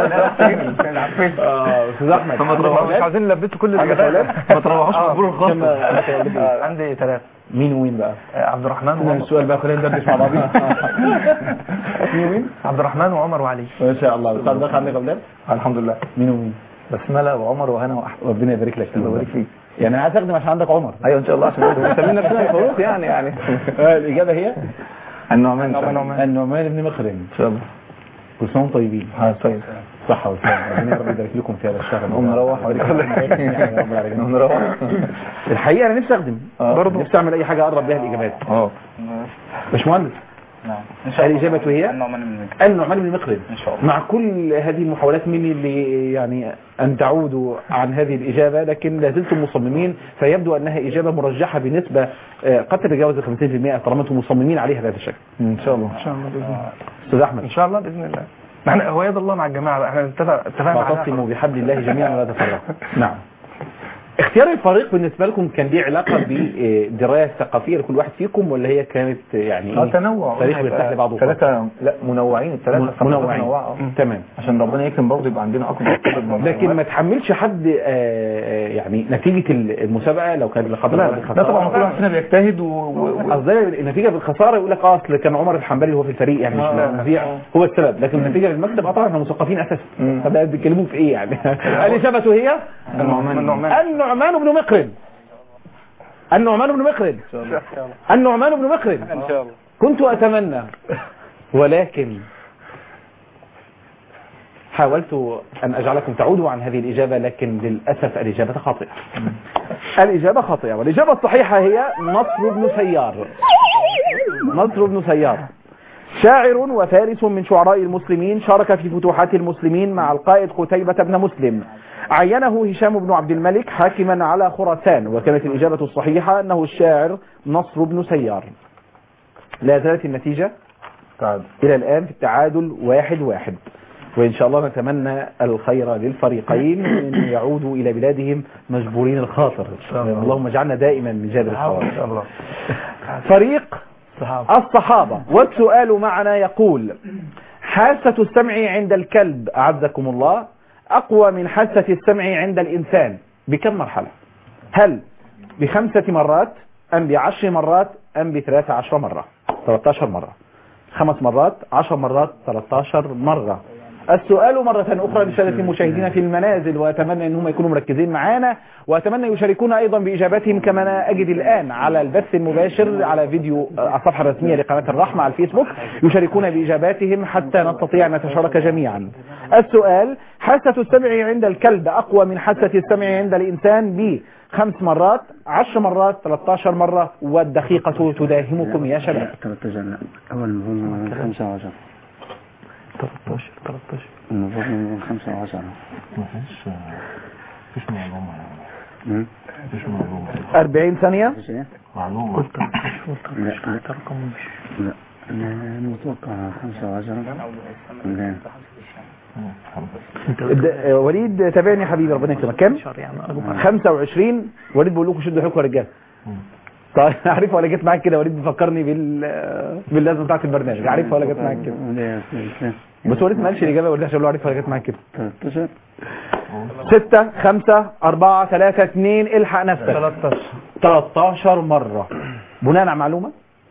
اه استاذ احمد فما تروحوش مش عايزين نلبسوا كل الاجازات ما تروحوش مقبول الخاص كم- عندي ثلاثة مين ومين بقى؟ عبد الرحمن من وعمر السؤال بقى خلينا ندردش مع بعضين مين ومين؟ عبد الرحمن وعمر وعلي ما شاء الله استاذ باقي عندك اولاد؟ الحمد لله مين ومين؟ بسملة وعمر وهنا واحمد ربنا يبارك لك الله يبارك فيك يعني انا عايز اخدم عشان عندك عمر ايوه ان شاء الله عشان مسمين نفسنا فاروق يعني يعني آه، الاجابه هي النعمان النعمان النعمان بن مخرم ان شاء الله كل سنه وانتم طيبين اه طيب صحة وسلامة ربنا يا رب يبارك لكم في هذا الشهر نقوم نروح نقوم نروح الحقيقة أنا نفسي أخدم آه. برضه نفسي أعمل أي حاجة أقرب بها الإجابات اه باشمهندس نعم ان شاء الله الإجابة هي النعمان بن مالك. النعمان بن مقرن ان شاء الله مع كل هذه المحاولات مني اللي يعني أن تعودوا عن هذه الإجابة لكن لا زلتم مصممين فيبدو أنها إجابة مرجحة بنسبة آه، قد تتجاوز ال 50% طالما أنتم مصممين عليها بهذا الشكل ان شاء الله ان شاء الله باذن الله أستاذ أحمد ان شاء الله باذن الله احنا هو يد الله مع الجماعه بقى احنا اتفق اتفقنا عليها واعتصموا بحبل الله جميعا ولا تفرقوا نعم اختيار الفريق بالنسبة لكم كان ليه علاقة بالدراية الثقافية لكل واحد فيكم ولا هي كانت يعني اه إيه؟ تنوع فريق بيرتاح لبعضه ثلاثة لا منوعين الثلاثة من- ثقافات منوعين منوعة اه. تمام عشان ربنا يكرم برضه يبقى عندنا اكبر قدر من لكن ما المعلومات. تحملش حد آه، آه، يعني نتيجة المسابقة لو كان لقدر لا الله لا لا طبعا كل واحد فينا بيجتهد و... و... و... قصدي النتيجة بالخسارة يقول لك اه اصل كان عمر الحنبلي هو في الفريق يعني مش آه. مذيع هو السبب لكن النتيجة للمكسب اه طبعا احنا مثقفين اساسا مم. طب بيتكلموا في ايه يعني الإجابة هي النعمان النعمان النعمان بن مقرن النعمان بن مقرن النعمان بن مقرن ان شاء الله كنت أتمنى ولكن حاولت أن أجعلكم تعودوا عن هذه الإجابة لكن للأسف الإجابة خاطئة الإجابة خاطئة والإجابة الصحيحة هي نصر بن سيار نصر بن سيار شاعر وفارس من شعراء المسلمين شارك في فتوحات المسلمين مع القائد قتيبة بن مسلم عينه هشام بن عبد الملك حاكما على خراسان وكانت الإجابة الصحيحة أنه الشاعر نصر بن سيار لا زالت النتيجة تعال إلى الآن في التعادل واحد واحد وإن شاء الله نتمنى الخير للفريقين أن يعودوا إلى بلادهم مجبورين الخاطر الله. اللهم اجعلنا دائما من جابر ان الخواطر شاء الله فريق الصحابة والسؤال معنا يقول حاسة السمع عند الكلب أعزكم الله أقوى من حاسة السمع عند الإنسان بكم مرحلة هل بخمسة مرات أم بعشر مرات أم بثلاثة عشر مرة 13 مرة خمس مرات عشر مرات 13 مرة السؤال مرة أخرى للسادة المشاهدين في المنازل وأتمنى أنهم يكونوا مركزين معانا وأتمنى يشاركونا أيضا بإجاباتهم كما أنا أجد الآن على البث المباشر على فيديو آه، الصفحة الرسمية لقناة الرحمة على الفيسبوك يشاركونا بإجاباتهم حتى نستطيع أن نتشارك جميعا السؤال حاسة السمع عند الكلب أقوى من حاسة السمع عند الإنسان بخمس مرات عشر مرات 13 مرة والدقيقة تداهمكم يا شباب 13 لا أول المفروض من 5 و10 13 13 المفروض من 5 و10 مفيش مفيش معلومة مم. مفيش معلومة 40 ثانية مفيش إيه؟ معلومة قلت 13 لا لا قلت رقم مش لا أنا متوقع 5 و10 لا د- وليد تابعني يا حبيبي ربنا يكرمك كم يعني أرجوك 25 وليد بقول لكم شدوا حيلكم يا رجاله طيب عارفها ولا جت معاك كده وليد بيفكرني بال باللازمه بتاعت البرنامج عارفها ولا جت معاك كده لا لا بس وليد ما قالش الاجابه وليد عشان لو عارفها ولا جت معاك كده 13 6 5 4 3 2 الحق نفسك 13 13 مرة بناء على معلومة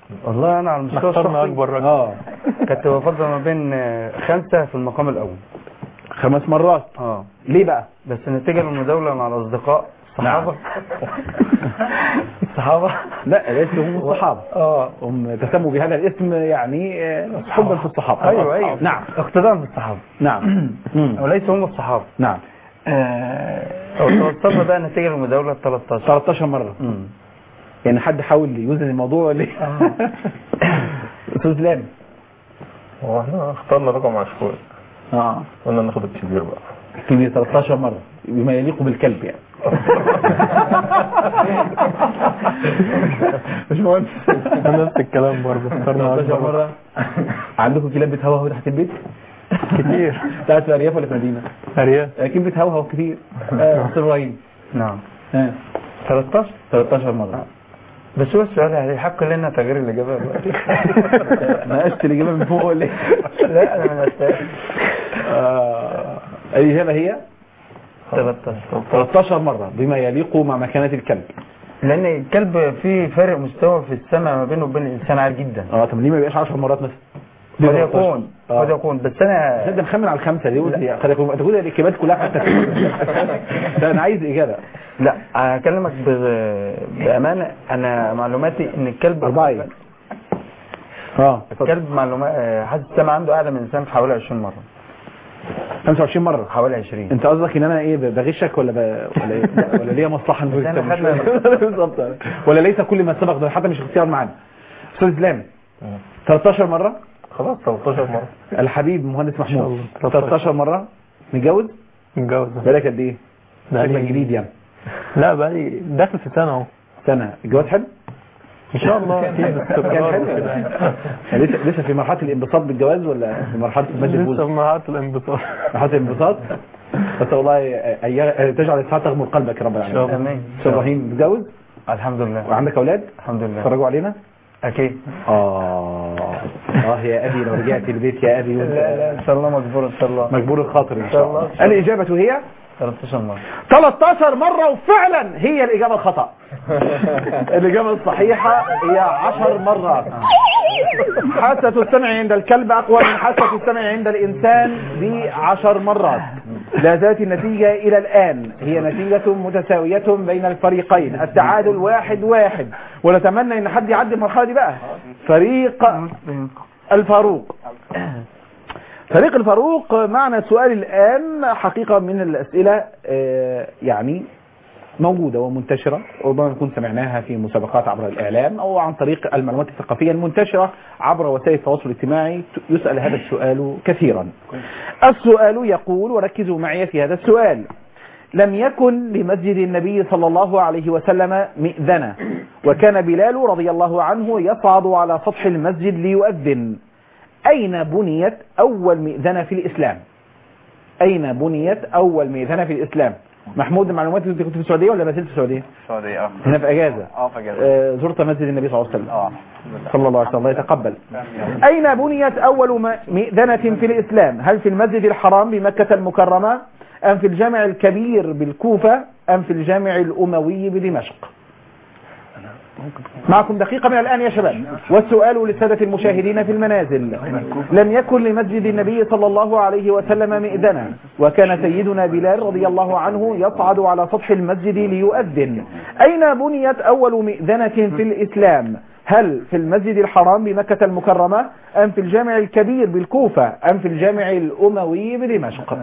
والله انا على المستوى اخترنا الشخصي اكبر رقم اه كنت بفضل ما بين آه، خمسة في المقام الاول خمس مرات اه ليه بقى بس نتيجة للمداولة مع الاصدقاء الصحابة الصحابة لا ليس هم الصحابة اه هم تسموا بهذا الاسم يعني آه، حبا في الصحابة ايوه ايوه نعم اقتداء بالصحابة نعم مم. وليس هم الصحابة نعم توصلنا بقى نتيجة للمداولة 13 13 مرة مم. يعني حد حاول يوزن الموضوع ولا ايه؟ استاذ لامي هو احنا اخترنا رقم عشوائي اه قلنا ناخد الكبير بقى كبير 13 مرة بما يليق بالكلب يعني مش مهندس نفس الكلام برضه اخترنا 13 اكبر مرة عندكم كلاب بتهوهو تحت البيت؟ كتير بتاعت في ارياف ولا في مدينة؟ ارياف اكيد بتهوهو كتير آه، استاذ ابراهيم نعم ها 13 13 مرة بس هو السؤال هل يحق لنا تغيير الإجابة دلوقتي؟ ناقشت الإجابة من فوق ولا ايه؟ لا أنا ما أستاهل آه، الإجابة هي 13 13 مرة بما يليق مع مكانة الكلب لأن الكلب فيه فرق مستوى في السمع ما بينه وبين الإنسان عالي جدا اه طب ليه ما يبقاش 10 مرات مثلا؟ قد يكون آه. قد يكون بس أنا ده مخمن على الخمسة دي قلت قد يكون تقول الإجابات كلها حتى لا أنا عايز إجابة لا أكلمك ب- بأمانة أنا معلوماتي إن الكلب أربعة إيه؟ اه الكلب معلومات حاسس السمع عنده أعلى من الإنسان حوالي 20 مرة 25 مرة حوالي 20 انت قصدك ان انا ايه بغشك ولا ب... ولا إيه؟ لا، ولا ليا مصلحه بس احنا مش- خدنا- بالظبط ولا ليس كل ما سبق ده حتى مش اختيار معانا استاذ اسلام 13 مره خلاص 13 مرة الحبيب مهندس محمود الله. 13 مره متجوز متجوز بالك قد ايه شكلك بقالي جديد يعني لا بقالي داخل في سنة اهو سنه الجواز حلو ان شاء الله اكيد كان استقرار حلو وكده يعني لسه لسه في مرحله الانبساط بالجواز ولا في مرحله مد لسه البوز في مرحلة الانبساط مرحله الانبساط بس والله أي- تجعل الساعه تغمر قلبك يا رب العالمين شاء الله. آمين استاذ ابراهيم متجوز الحمد لله وعندك اولاد الحمد لله اتفرجوا علينا أكيد آه آه يا أبي لو رجعت البيت يا أبي وأنت لا لا إن شاء الله مجبور إن شاء الله مجبور الخاطر إن إن شاء شاء الله الله. الإجابة هي 13 مرة 13 مرة وفعلا هي الإجابة الخطأ الإجابة الصحيحة هي 10 مرات حاسة السمع عند الكلب أقوى من حاسة السمع عند الإنسان بعشر مرات لا زالت النتيجة إلى الآن هي نتيجة متساوية بين الفريقين التعادل واحد واحد ونتمنى إن حد يعدي المرحلة دي بقى فريق الفاروق فريق الفاروق معنا سؤال الآن حقيقة من الأسئلة آه، يعني موجودة ومنتشرة ربما نكون سمعناها في مسابقات عبر الإعلام أو عن طريق المعلومات الثقافية المنتشرة عبر وسائل التواصل الاجتماعي يسأل هذا السؤال كثيرا السؤال يقول وركزوا معي في هذا السؤال لم يكن لمسجد النبي صلى الله عليه وسلم مئذنة وكان بلال رضي الله عنه يصعد على سطح المسجد ليؤذن أين بنيت أول مئذنة في الإسلام أين بنيت أول مئذنة في الإسلام محمود المعلومات انت كنت في السعودية ولا ما زلت في السعودية السعودية اه هنا في أجازة اه فجأة آه، زرت مسجد النبي صلى الله عليه وسلم اه صلى الله عليه وسلم الله يتقبل أين بنيت أول م- مئذنة في الإسلام هل في المسجد الحرام بمكة المكرمة أم في الجامع الكبير بالكوفة أم في الجامع الأموي بدمشق معكم دقيقة من الآن يا شباب والسؤال للسادة المشاهدين في المنازل لم يكن لمسجد النبي صلى الله عليه وسلم مئذنة وكان سيدنا بلال رضي الله عنه يصعد على سطح المسجد ليؤذن أين بنيت أول مئذنة في الإسلام هل في المسجد الحرام بمكة المكرمة أم في الجامع الكبير بالكوفة أم في الجامع الأموي بدمشق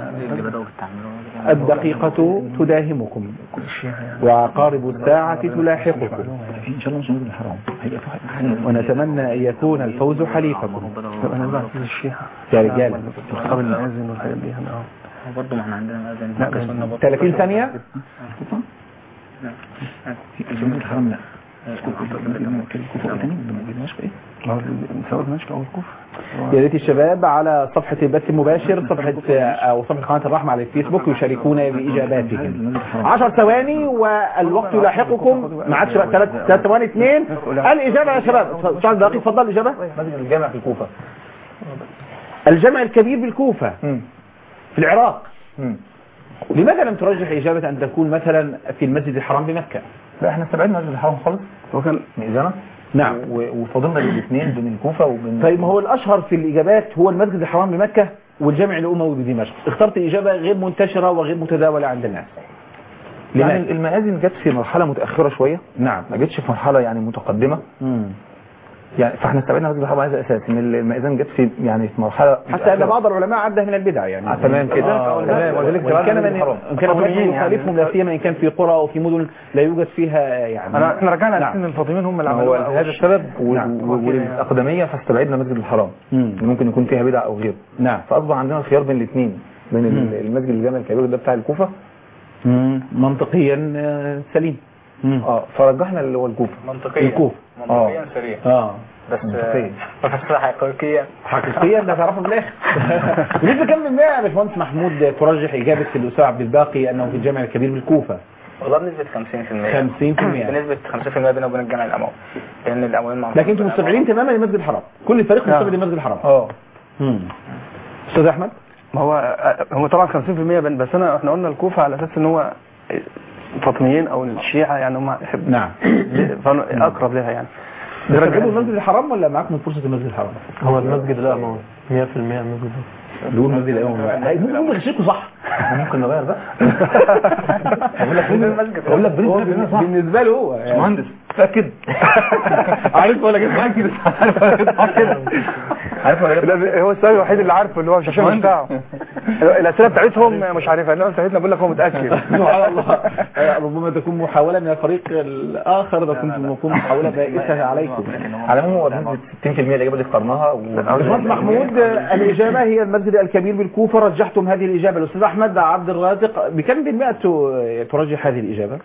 الدقيقة تداهمكم وعقارب الساعة تلاحقكم ان شاء الله مش هنقول الحرام هيبقى في حاجه ونتمنى أن يكون الفوز حليفكم انا بعد الشيحة يا رجال اصحاب المآذن والحاجات دي انا اه برضه ما احنا عندنا مأذن لا، ممكن بس- سنة برضه 30 ثانية في جنوب الحرام لا الكوفه ايه تاني دمشق ايه؟ سواء دمشق او الكوفه يا ريت الشباب على صفحة البث المباشر صفحة أو صفحة قناة الرحمة على الفيسبوك يشاركون بإجاباتهم 10 ثواني والوقت يلاحقكم ما عادش بقى 3 ثواني 2 الإجابة يا شباب استاذ دقيق اتفضل الإجابة مسجد الجامع في الكوفة الجامع الكبير بالكوفة في العراق مم. لماذا لم ترجح إجابة أن تكون مثلا في المسجد الحرام بمكة لا احنا استبعدنا مسجد الحرام خالص هو كان ميزانة نعم. و- وفاضلنا الاثنين بين الكوفه وبين طيب ما هو الاشهر في الاجابات هو المسجد الحرام بمكه والجامع الاموي بدمشق اخترت اجابه غير منتشره وغير متداوله عند الناس يعني لماذا؟ المآذن جت في مرحله متاخره شويه نعم ما جتش في مرحله يعني متقدمه مم. يعني فاحنا استبعدنا مسجد الحرام على هذا الاساس ان المآذن جت في يعني في مرحله حتى ان بعض العلماء عده من البدع يعني آه، تمام كده آه، تمام وإن ولذلك كان استبعدنا من الحرام. ان كان هناك من فاطميين يعني. يخالفهم لا سيما ان كان في قرى او في مدن لا يوجد فيها يعني انا احنا رجعنا نعم. نعم. ان الفاطميين هم اللي هو عملوها هذا السبب و- نعم. و- والاقدميه فاستبعدنا مسجد الحرام مم. اللي ممكن يكون فيها بدع او غيره نعم فاصبح عندنا الخيار بين الاثنين بين ال- مم. المسجد الجامع الكبير ده بتاع الكوفه مم. منطقيا آه، سليم مم. اه فرجحنا اللي هو الكوفه منطقيا الكوف. منطقيا سريع اه بس منطقيا. بس حقيقيا حقيقيا ده تعرفه في الاخر بنسبه كام بالمية يا باشمهندس محمود ترجح اجابه الاستاذ عبد الباقي انه في الجامع الكبير بالكوفه والله بنسبة 50% 50% بنسبة 50% بينه وبين الجامع الأموي لأن الأمويين معروفين لكن انتم مستبعدين تماما المسجد الحرام كل الفريق مستبعد المسجد الحرام اه مم. استاذ احمد ما هو هو طبعا 50% بن- بس انا احنا قلنا الكوفه على اساس ان هو فاطميين او الشيعه يعني هم يحب نعم فأنا اقرب لها يعني تستبعدوا المسجد الحرام ولا معاكم فرصه المسجد الحرام؟ هو المسجد الأموي 100% المسجد دول المسجد الاموي بقى. ممكن يغشكوا صح ممكن نغير بقى اقول لك اقول لك هو بالنسبه له بالنسبه له هو يعني. مهندس تاكد عارف ولا جيت متاكد عارف ولا جت لا، هو السؤال الوحيد اللي عارفه اللي هو مش عشان بتاعه الاسئله بتاعتهم مش عارفها الناس بتاعتنا بقول لك هو متاكد سبحان الله آه، ربما تكون محاولة من الفريق الآخر ده كنت تكون محاولة بائسة عليكم على العموم هو بنسبه 60% الاجابه اللي اخترناها و- باشمهندس محمود آه، الإجابة هي المسجد الكبير بالكوفة رجحتم هذه الإجابة الأستاذ أحمد عبد الرازق بكم بالمئة ت- ترجح هذه الإجابة؟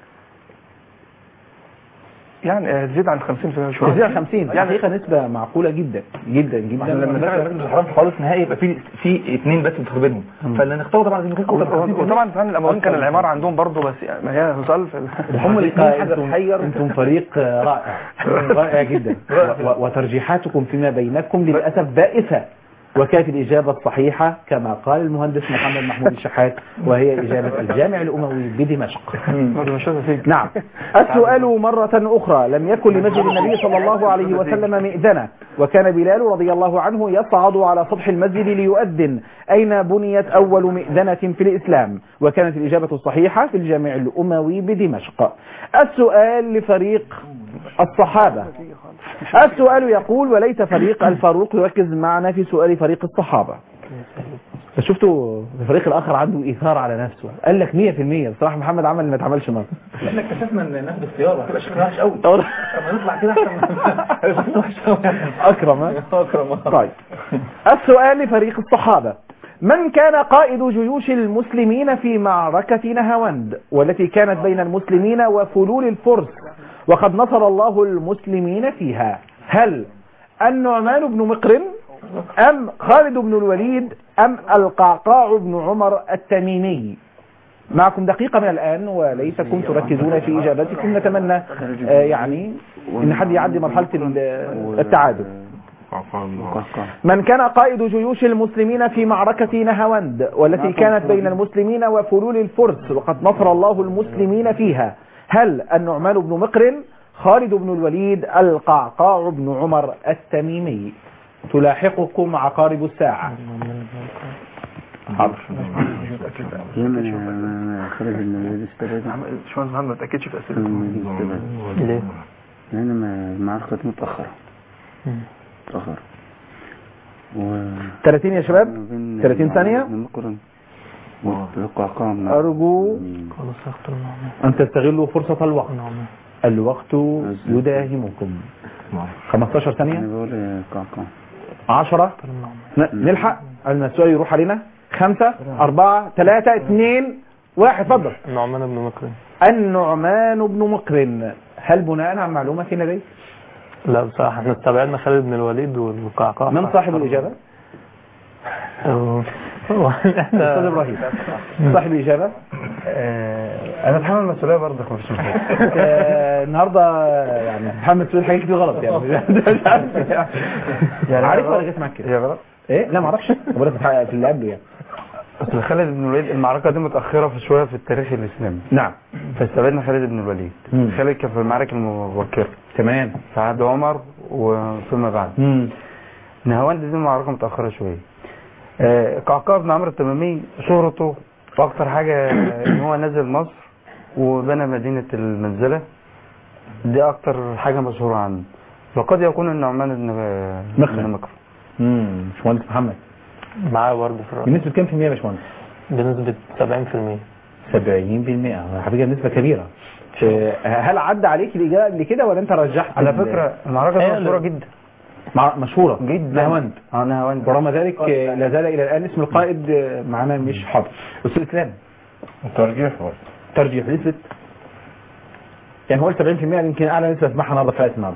يعني آه، تزيد عن 50% شويه تزيد عن 50 حقيقة نسبة معقولة جدا جدا احنا جدا لما نرجع المسجد الحرام خالص نهائي يبقى في في اثنين بس متخبرهم فاللي نختاره طبعا لازم يكون اكتر من 50%. وطبعا فعلا الامويين كان العماره عندهم برضه بس يعني ما هي سؤال في هم الاثنين الحقيقة حاجه أنتم, تحير أنتم فريق آه، رائع رائع جدا و- و- وترجيحاتكم فيما بينكم للأسف بائسة وكانت الإجابة الصحيحة كما قال المهندس محمد محمود الشحات وهي إجابة الجامع الأموي بدمشق برضه مش شاطر فيك نعم السؤال مرة أخرى لم يكن لمسجد النبي صلى الله عليه وسلم مئذنة وكان بلال رضي الله عنه يصعد على سطح المسجد ليؤذن أين بنيت أول مئذنة في الإسلام وكانت الإجابة الصحيحة في الجامع الأموي بدمشق السؤال لفريق الصحابة السؤال يقول وليت فريق الفاروق يركز معنا في سؤال فريق الصحابة شفتوا الفريق الآخر عنده إيثار على نفسه قال لك 100% بصراحة محمد عمل ما اتعملش مرة لان اكتشفنا ان ناخد اختيار هتبقى شكلها وحش قوي طب نطلع كده احسن وحش قوي أكرم ها؟ اكرم طيب السؤال لفريق الصحابة من كان قائد جيوش المسلمين في معركة نهاوند والتي كانت بين المسلمين وفلول الفرس وقد نصر الله المسلمين فيها هل النعمان بن مقرن أم خالد بن الوليد أم القعقاع بن عمر التميمي معكم دقيقة من الآن وليتكم تركزون في إجابتكم نتمنى آه، يعني إن حد يعدي مرحلة ال- التعادل من كان قائد جيوش المسلمين في معركة نهاوند والتي كانت بين المسلمين وفلول الفرس وقد نصر الله المسلمين فيها هل النعمان بن مقرن خالد بن الوليد القعقاع بن عمر التميمي تلاحقكم عقارب الساعة حاضر خالد بن الوليد استبعد باشمهندس محمد ما تاكدش في اسئله ليه؟ لأن ما- المعركة دي متأخرة متأخرة و 30 يا شباب بين 30 ثانية بن مقرن والقعقاع بن أرجو خلاص اختار النعمان أن تستغلوا فرصة الوقت النعمان الوقت يداهمكم 15 أنا ثانية بقول قعقاع 10 ن- نلحق قبل ما السؤال يروح علينا خمسة أربعة ثلاثة اثنين واحد اتفضل النعمان بن مكرم النعمان بن مقرن هل بناء على معلومة لديك لا بصراحة احنا استبعدنا خالد بن الوليد والقعقاع من صاحب الإجابة؟ أه، أستاذ احنا إبراهيم صاحب الإجابة؟ انا اتحمل المسؤوليه برضه مفيش مشكله آه، النهارده يعني محمد سؤال حاجات كتير غلط يعني مش عارف يعني عارف ولا جت معاك كده؟ هي غلط ايه لا ما اعرفش بقول لك في اللي قبله يعني اصل خالد بن الوليد المعركه دي متاخره في شويه في التاريخ الاسلامي نعم فاستبعدنا خالد بن الوليد مم. خالد كان في المعارك المبكره تمام في عهد عمر وفيما بعد مم. نهاوند دي معركة متأخرة شوية آه، قعقاع بن عمرو التمامي شهرته وأكتر حاجة إن هو نزل مصر وبنى مدينة المنزلة دي أكتر حاجة مشهورة عنه وقد يكون النعمان بن مخرم. بن مكرم امم باشمهندس محمد معاه برضه في الرأي بنسبة كام في المية يا باشمهندس؟ بنسبة 70% 70% على فكرة نسبة كبيرة آه، هل عدى عليك الإجابة قبل كده ولا أنت رجحت على ال- فكرة المعركة دي آه، مشهورة جدا مع- مشهورة جدا نهاوند اه نهاوند ورغم ذلك آه، لا زال إلى الآن اسم القائد آه، معنا مش حاضر أستاذ إسلام ترجيح برضه. ترجيح نسبة يعني هو قلت 70% يمكن أعلى نسبة اسمعها النهارده في حلقة النهارده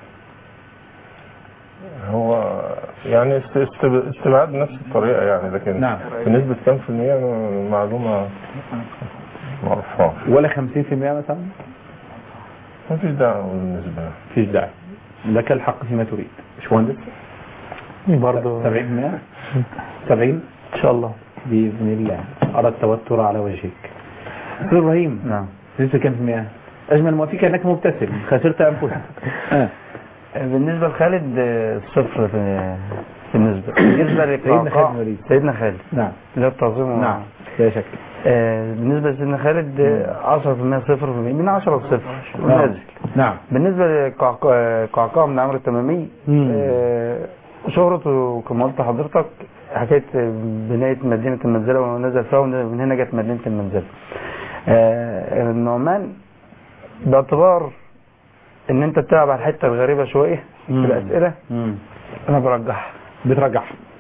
هو يعني است- است- استبعاد نفس الطريقة يعني لكن نعم. بنسبة كام في المية أنا معلومة ما اعرفهاش ولا 50% مثلا ما فيش داعي بالنسبة لي. مفيش داعي لك الحق فيما تريد باشمهندس برضه 70% 70 ان شاء الله بإذن الله أرى التوتر على وجهك أستاذ إبراهيم نعم نسبة كام في المئة؟ أجمل ما فيك أنك مبتسم خسرت أنفسك آه. بالنسبة لخالد آه، صفر في في النسبة بالنسبة سيدنا للقعقاع خالد الوليد. سيدنا خالد نعم لا التعظيم و- نعم لا شك آه، بالنسبة لسيدنا خالد آه، 10% صفر من 10 لصفر نازل نعم بالنسبة لقعقاع بن عمرو التمامي مم. آه، شهرته كما قلت لحضرتك حكاية بناية مدينة المنزلة ونزل فيها ومن هنا جت مدينة المنزلة آه، النعمان باعتبار ان انت بتلعب على الحتة الغريبة شوية في مم. الأسئلة مم. انا برجحها بترجح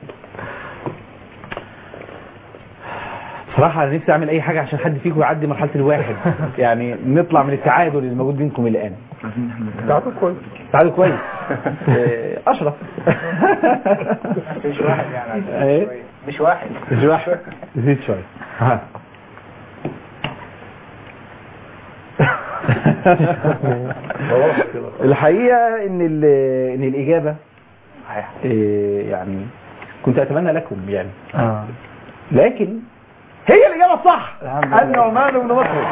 صراحة أنا نفسي أعمل أي حاجة عشان حد فيكم يعدي مرحلة الواحد يعني نطلع من التعادل اللي موجود بينكم الآن تعرف كويس تعادل كويس آه، أشرف مش واحد يعني إيه؟ مش واحد مش واحد زيد شوية ها. الحقيقة ان ال- ان الاجابة إيه، يعني كنت اتمنى لكم يعني آه. لكن هي الاجابة الصح الحمد لله. النعمان بن مصر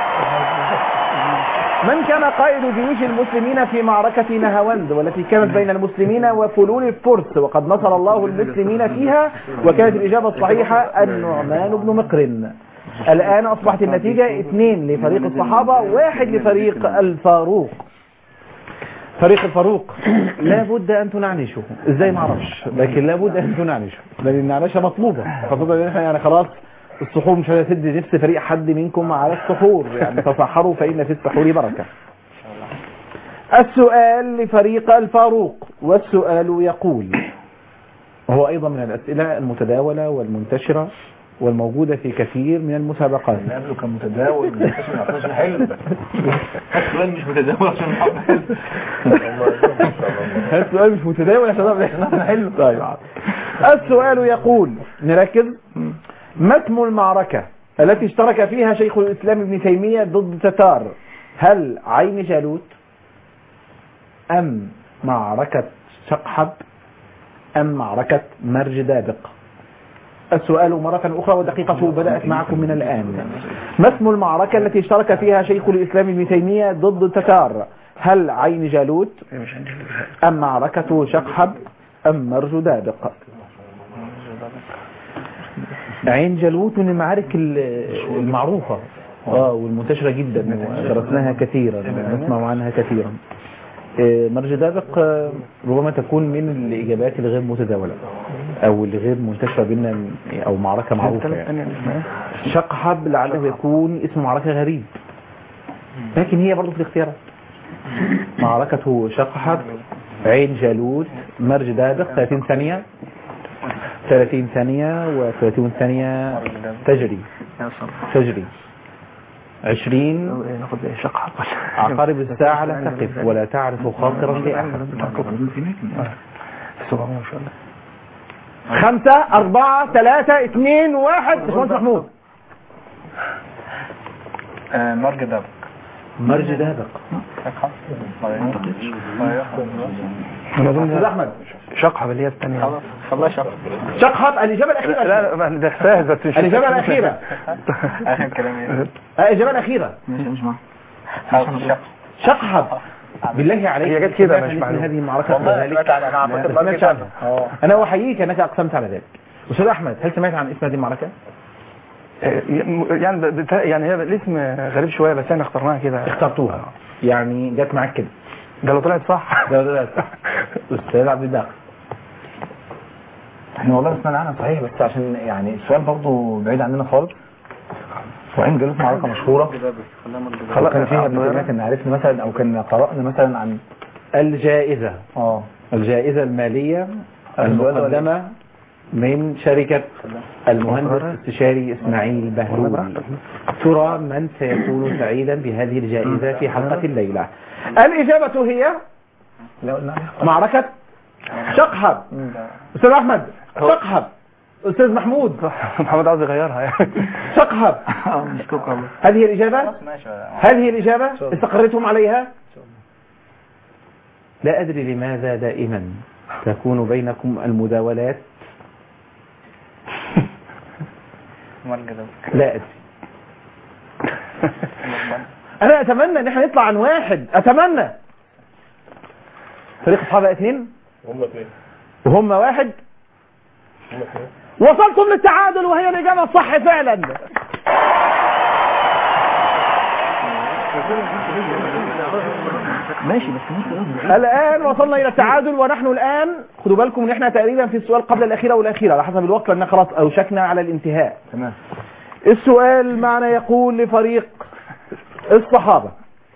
من كان قائد جيوش المسلمين في معركة نهاوند والتي كانت بين المسلمين وفلول الفرس وقد نصر الله المسلمين فيها وكانت الإجابة الصحيحة النعمان بن مقرن الآن أصبحت النتيجة اثنين لفريق الصحابة واحد لفريق الفاروق فريق الفاروق لابد أن تنعنشه ازاي ما اعرفش لكن لابد أن تنعنشه لأن النعنشة مطلوبة خاصة ان احنا يعني خلاص السحور مش هتسد نفس فريق حد منكم على السحور يعني تصحروا فإن في السحور بركة السؤال لفريق الفاروق والسؤال يقول وهو أيضا من الأسئلة المتداولة والمنتشرة والموجودة في كثير من المسابقات قبله كان متداول عشان حلو السؤال مش متداول عشان حلو هذا السؤال مش متداول عشان احنا حلو طيب السؤال يقول نركز ما اسم المعركة التي اشترك فيها شيخ الإسلام ابن تيمية ضد تتار هل عين جالوت أم معركة شقحب أم معركة مرج دابق السؤال مرة أخرى ودقيقته بدأت معكم من الآن ما اسم المعركة التي اشترك فيها شيخ الإسلام ابن تيمية ضد التتار هل عين جالوت أم معركة شقحب أم مرج دابق عين جالوت من المعارك ال- المعروفة اه والمنتشرة جدا درسناها كثيرا نسمع عنها كثيرا آه، مرج دابق آه، ربما تكون من الإجابات الغير متداولة أو الغير منتشرة بيننا أو معركة معروفة يعني. شقحب لعله يكون اسم معركة غريب لكن هي برضه في الاختيارات معركة شقحب عين جالوت مرج دابق 30 ثانية 30 ثانية و30 ثانية تجري تجري 20 ناخد زي شقحة عقارب الساعة لا تقف ولا تعرف خاطرا لأحد 700 ان شاء الله خمسة أربعة ثلاثة اثنين واحد باشمهندس محمود مرج دبك مرج دابق أستاذ أحمد شقحة اللي هي الثانية خلاص شق شقحب الإجابة الأخيرة لا لا ده فاهم بس مش الإجابة الأخيرة اخر كلام ايه الإجابة الأخيرة حاضر شق شقحب بالله عليك هي جت كده، سمعت مش عن معلومة. هذه المعركة والله كذلك؟ سمعت عنها، أنا لا، كنت ما بركز سمعتش عنها عنها. اه. انا احييك انك اقسمت على ذلك استاذ احمد هل سمعت عن اسم هذه المعركة يعني بت- يعني هي الاسم غريب شويه بس احنا اخترناها كده اخترتوها يعني جت معاك كده ده لو طلعت صح ده ده ده صح استاذ عبد الباقي احنا والله سمعنا عنها صحيح بس عشان يعني السؤال برضه بعيد عننا خالص وعين جالوت معركة مشهورة خلاص كان فيها قبل كده كنا عرفنا مثلا او كنا قرأنا مثلا عن الجائزة اه الجائزة المالية المقدمة من شركة المهندس الاستشاري اسماعيل بهلول ترى من سيكون سعيدا بهذه الجائزة في حلقة الليلة الإجابة هي لا قلنا معركة شقحب أستاذ أحمد شقحب أستاذ محمود محمد عاوز يغيرها يعني شقحب هذه الإجابة ماشي هذه الإجابة استقرتم عليها لا أدري لماذا دائما تكون بينكم المداولات امال كده لا أدري أنا أتمنى إن احنا نطلع عن واحد أتمنى فريق أصحاب اثنين هم اثنين وهم واحد هم اثنين وصلتم للتعادل وهي الإجابة الصح فعلا ماشي بس ممكن الآن وصلنا إلى التعادل ونحن الآن خدوا بالكم إن احنا تقريبا في السؤال قبل الأخيرة والأخيرة على حسب الوقت لأن خلاص أوشكنا على الانتهاء تمام السؤال معنا يقول لفريق الصحابة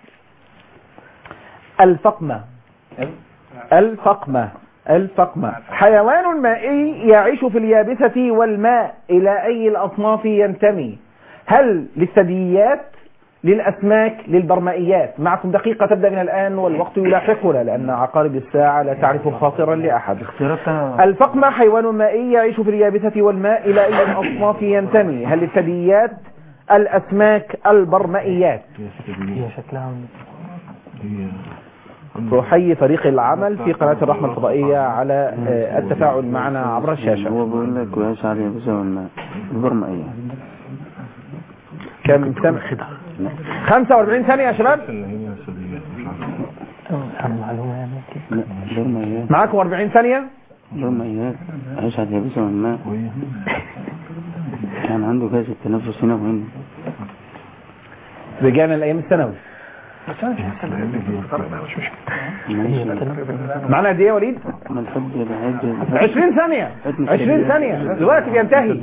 الفقمة الفقمة الفقمة حيوان مائي يعيش في اليابسة والماء إلى أي الأصناف ينتمي هل للثدييات للأسماك للبرمائيات معكم دقيقة تبدأ من الآن والوقت يلاحقنا لأن عقارب الساعة لا تعرف خاطرا لأحد اختياراتها الفقمة حيوان مائي يعيش في اليابسة والماء إلى أي الأصناف ينتمي هل الثدييات الأسماك البرمائيات هي شكلها أحيي فريق العمل في قناة الرحمة الفضائية على آه، التفاعل معنا عبر الشاشة هو بيقول لك ويعيش على اليابسة والماء البرمائية كم سنة 45 ثانية يا شباب ان هي سبيل معلومة يعني كده. لا برمائيات معاكم 40 ثانية برمائيات عايش على اليابسة والماء كان عنده جهاز التنفس هنا وهنا رجعنا الأيام الثانوي ماشي معنا قد إيه يا وليد ما الحب الحاج 20 ثانية 20 ثانية دلوقتي بينتهي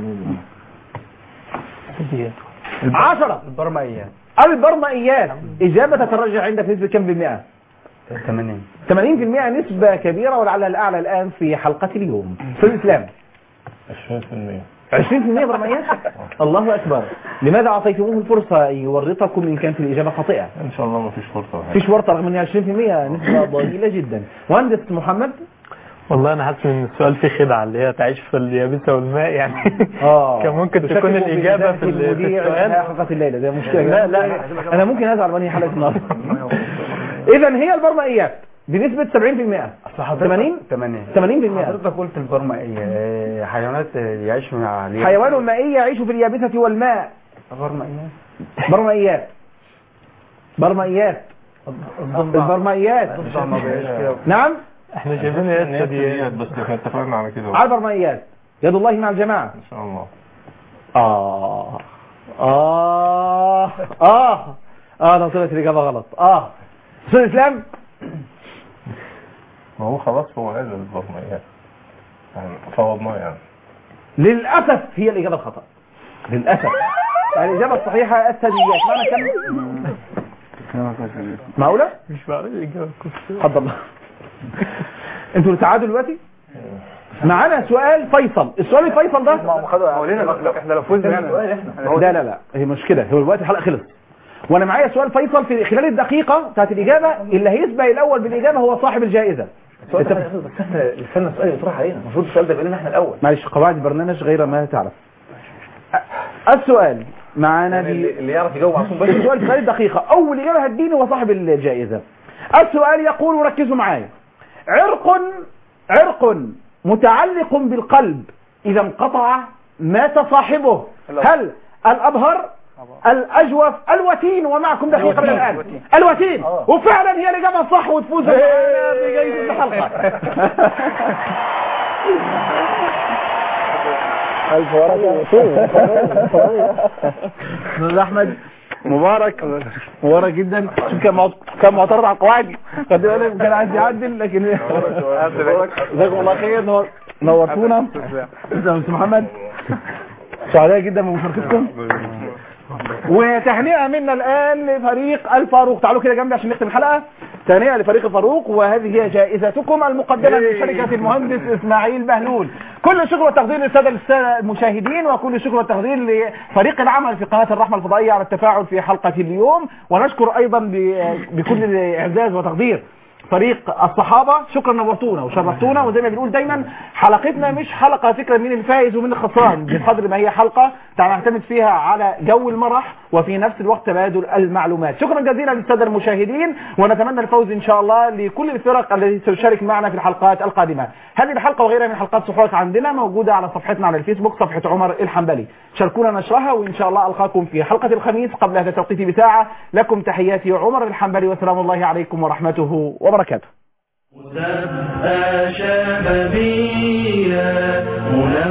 ديت 10 البرمائيات البرمائيات إجابة تترجح عندك نسبة كم بالمئة 80 80% نسبة كبيرة ولعلها الأعلى الآن في حلقة اليوم في الإسلام 20% 20% برمائيات الله أكبر لماذا أعطيتموه الفرصة أن يورطكم إن كانت الإجابة خاطئة ان شاء الله ما فيش فرصه ولا حاجه فيش ورطة رغم أنها 20% نسبة ضئيلة جدا مهندس محمد والله انا حاسس ان السؤال فيه خدعة اللي هي تعيش في اليابسة والماء يعني آه كان ممكن تكون تشكك الإجابة في, ال- في المذيع السؤال إنها حلقة الليلة ده مشكلة لا، لا. أنا ممكن أزعل مني حلقة النهاردة إذا هي البرمائيات بنسبة 70% 80 80 80% حضرتك قلت البرمائية آه، حيوانات آه، يعيش مع اليابسة. حيوان مائي يعيش في اليابسة والماء برمائيات برمائيات برمائيات البرمائيات الضفدع ما بيعيش كده احنا نعم شايفين ان ايه هي الثدييات سبيلات بس احنا اتفقنا على كده على البرمائيات يد الله مع الجماعة ان شاء الله آه آه آه آه أنا طلعت الإجابة غلط آه أستاذ الإسلام ما هو خلاص هو هذا البرمائيات يعني فوضناه يعني للأسف هي الإجابة الخطأ للأسف الإجابة الصحيحة الثدييات معنى كم معقولة؟ مش معقول الإجابة كنت حد الله انتوا تعادل دلوقتي معانا سؤال فيصل السؤال الفيصل ده هو لنا لو احنا لو فزنا يعني لا لا لا هي مش كده هو الوقت الحلقه خلص وانا معايا سؤال فيصل في خلال الدقيقه بتاعت الاجابه اللي هيسبق الاول بالاجابه هو صاحب الجائزه بس احنا لسنا السؤال يطرح علينا المفروض السؤال ده يبقى لنا احنا الاول معلش قواعد البرنامج غير ما تعرف السؤال معانا دي اللي اللي يعرف يجاوب على طول بس بس السؤال في خلال الدقيقة أول إجابة هتجيني هو صاحب الجائزة السؤال يقول ركزوا معايا عرق عرق متعلق بالقلب إذا انقطع مات صاحبه هل الأبهر الاجوف الوتين ومعكم دقيقه من الان الوتين وفعلا هي الاجابه الصح وتفوز معنا بجائزه الحلقه الف استاذ احمد مبارك مبارك جدا شوف كان معت- كان معترض على القواعد خد بالك كان عايز يعدل لكن جزاكم الله خير نور- نورتونا استاذ محمد سعداء جدا بمشاركتكم وتهنئه منا الان لفريق الفاروق تعالوا كده جنبي عشان نختم الحلقه تهنئه لفريق الفاروق وهذه هي جائزتكم المقدمه من شركه المهندس اسماعيل بهلول كل شكر وتقدير للساده السادة المشاهدين وكل شكر وتقدير لفريق العمل في قناه الرحمه الفضائيه على التفاعل في حلقه اليوم ونشكر ايضا ب- بكل اعزاز وتقدير فريق الصحابة شكرا نورتونا وشرفتونا وزي ما بنقول دايما حلقتنا مش حلقة فكرة مين الفائز ومين الخسران بقدر ما هي حلقة نعتمد فيها على جو المرح وفي نفس الوقت تبادل المعلومات شكرا جزيلا للسادة المشاهدين ونتمنى الفوز ان شاء الله لكل الفرق التي تشارك معنا في الحلقات القادمة هذه الحلقة وغيرها من حلقات صحوك عندنا موجودة على صفحتنا على الفيسبوك صفحة عمر الحنبلي شاركونا نشرها وان شاء الله القاكم في حلقة الخميس قبل هذا التوقيت بساعة لكم تحياتي عمر الحنبلي وسلام الله عليكم ورحمته وبركاته مسابقة شبابية منافسة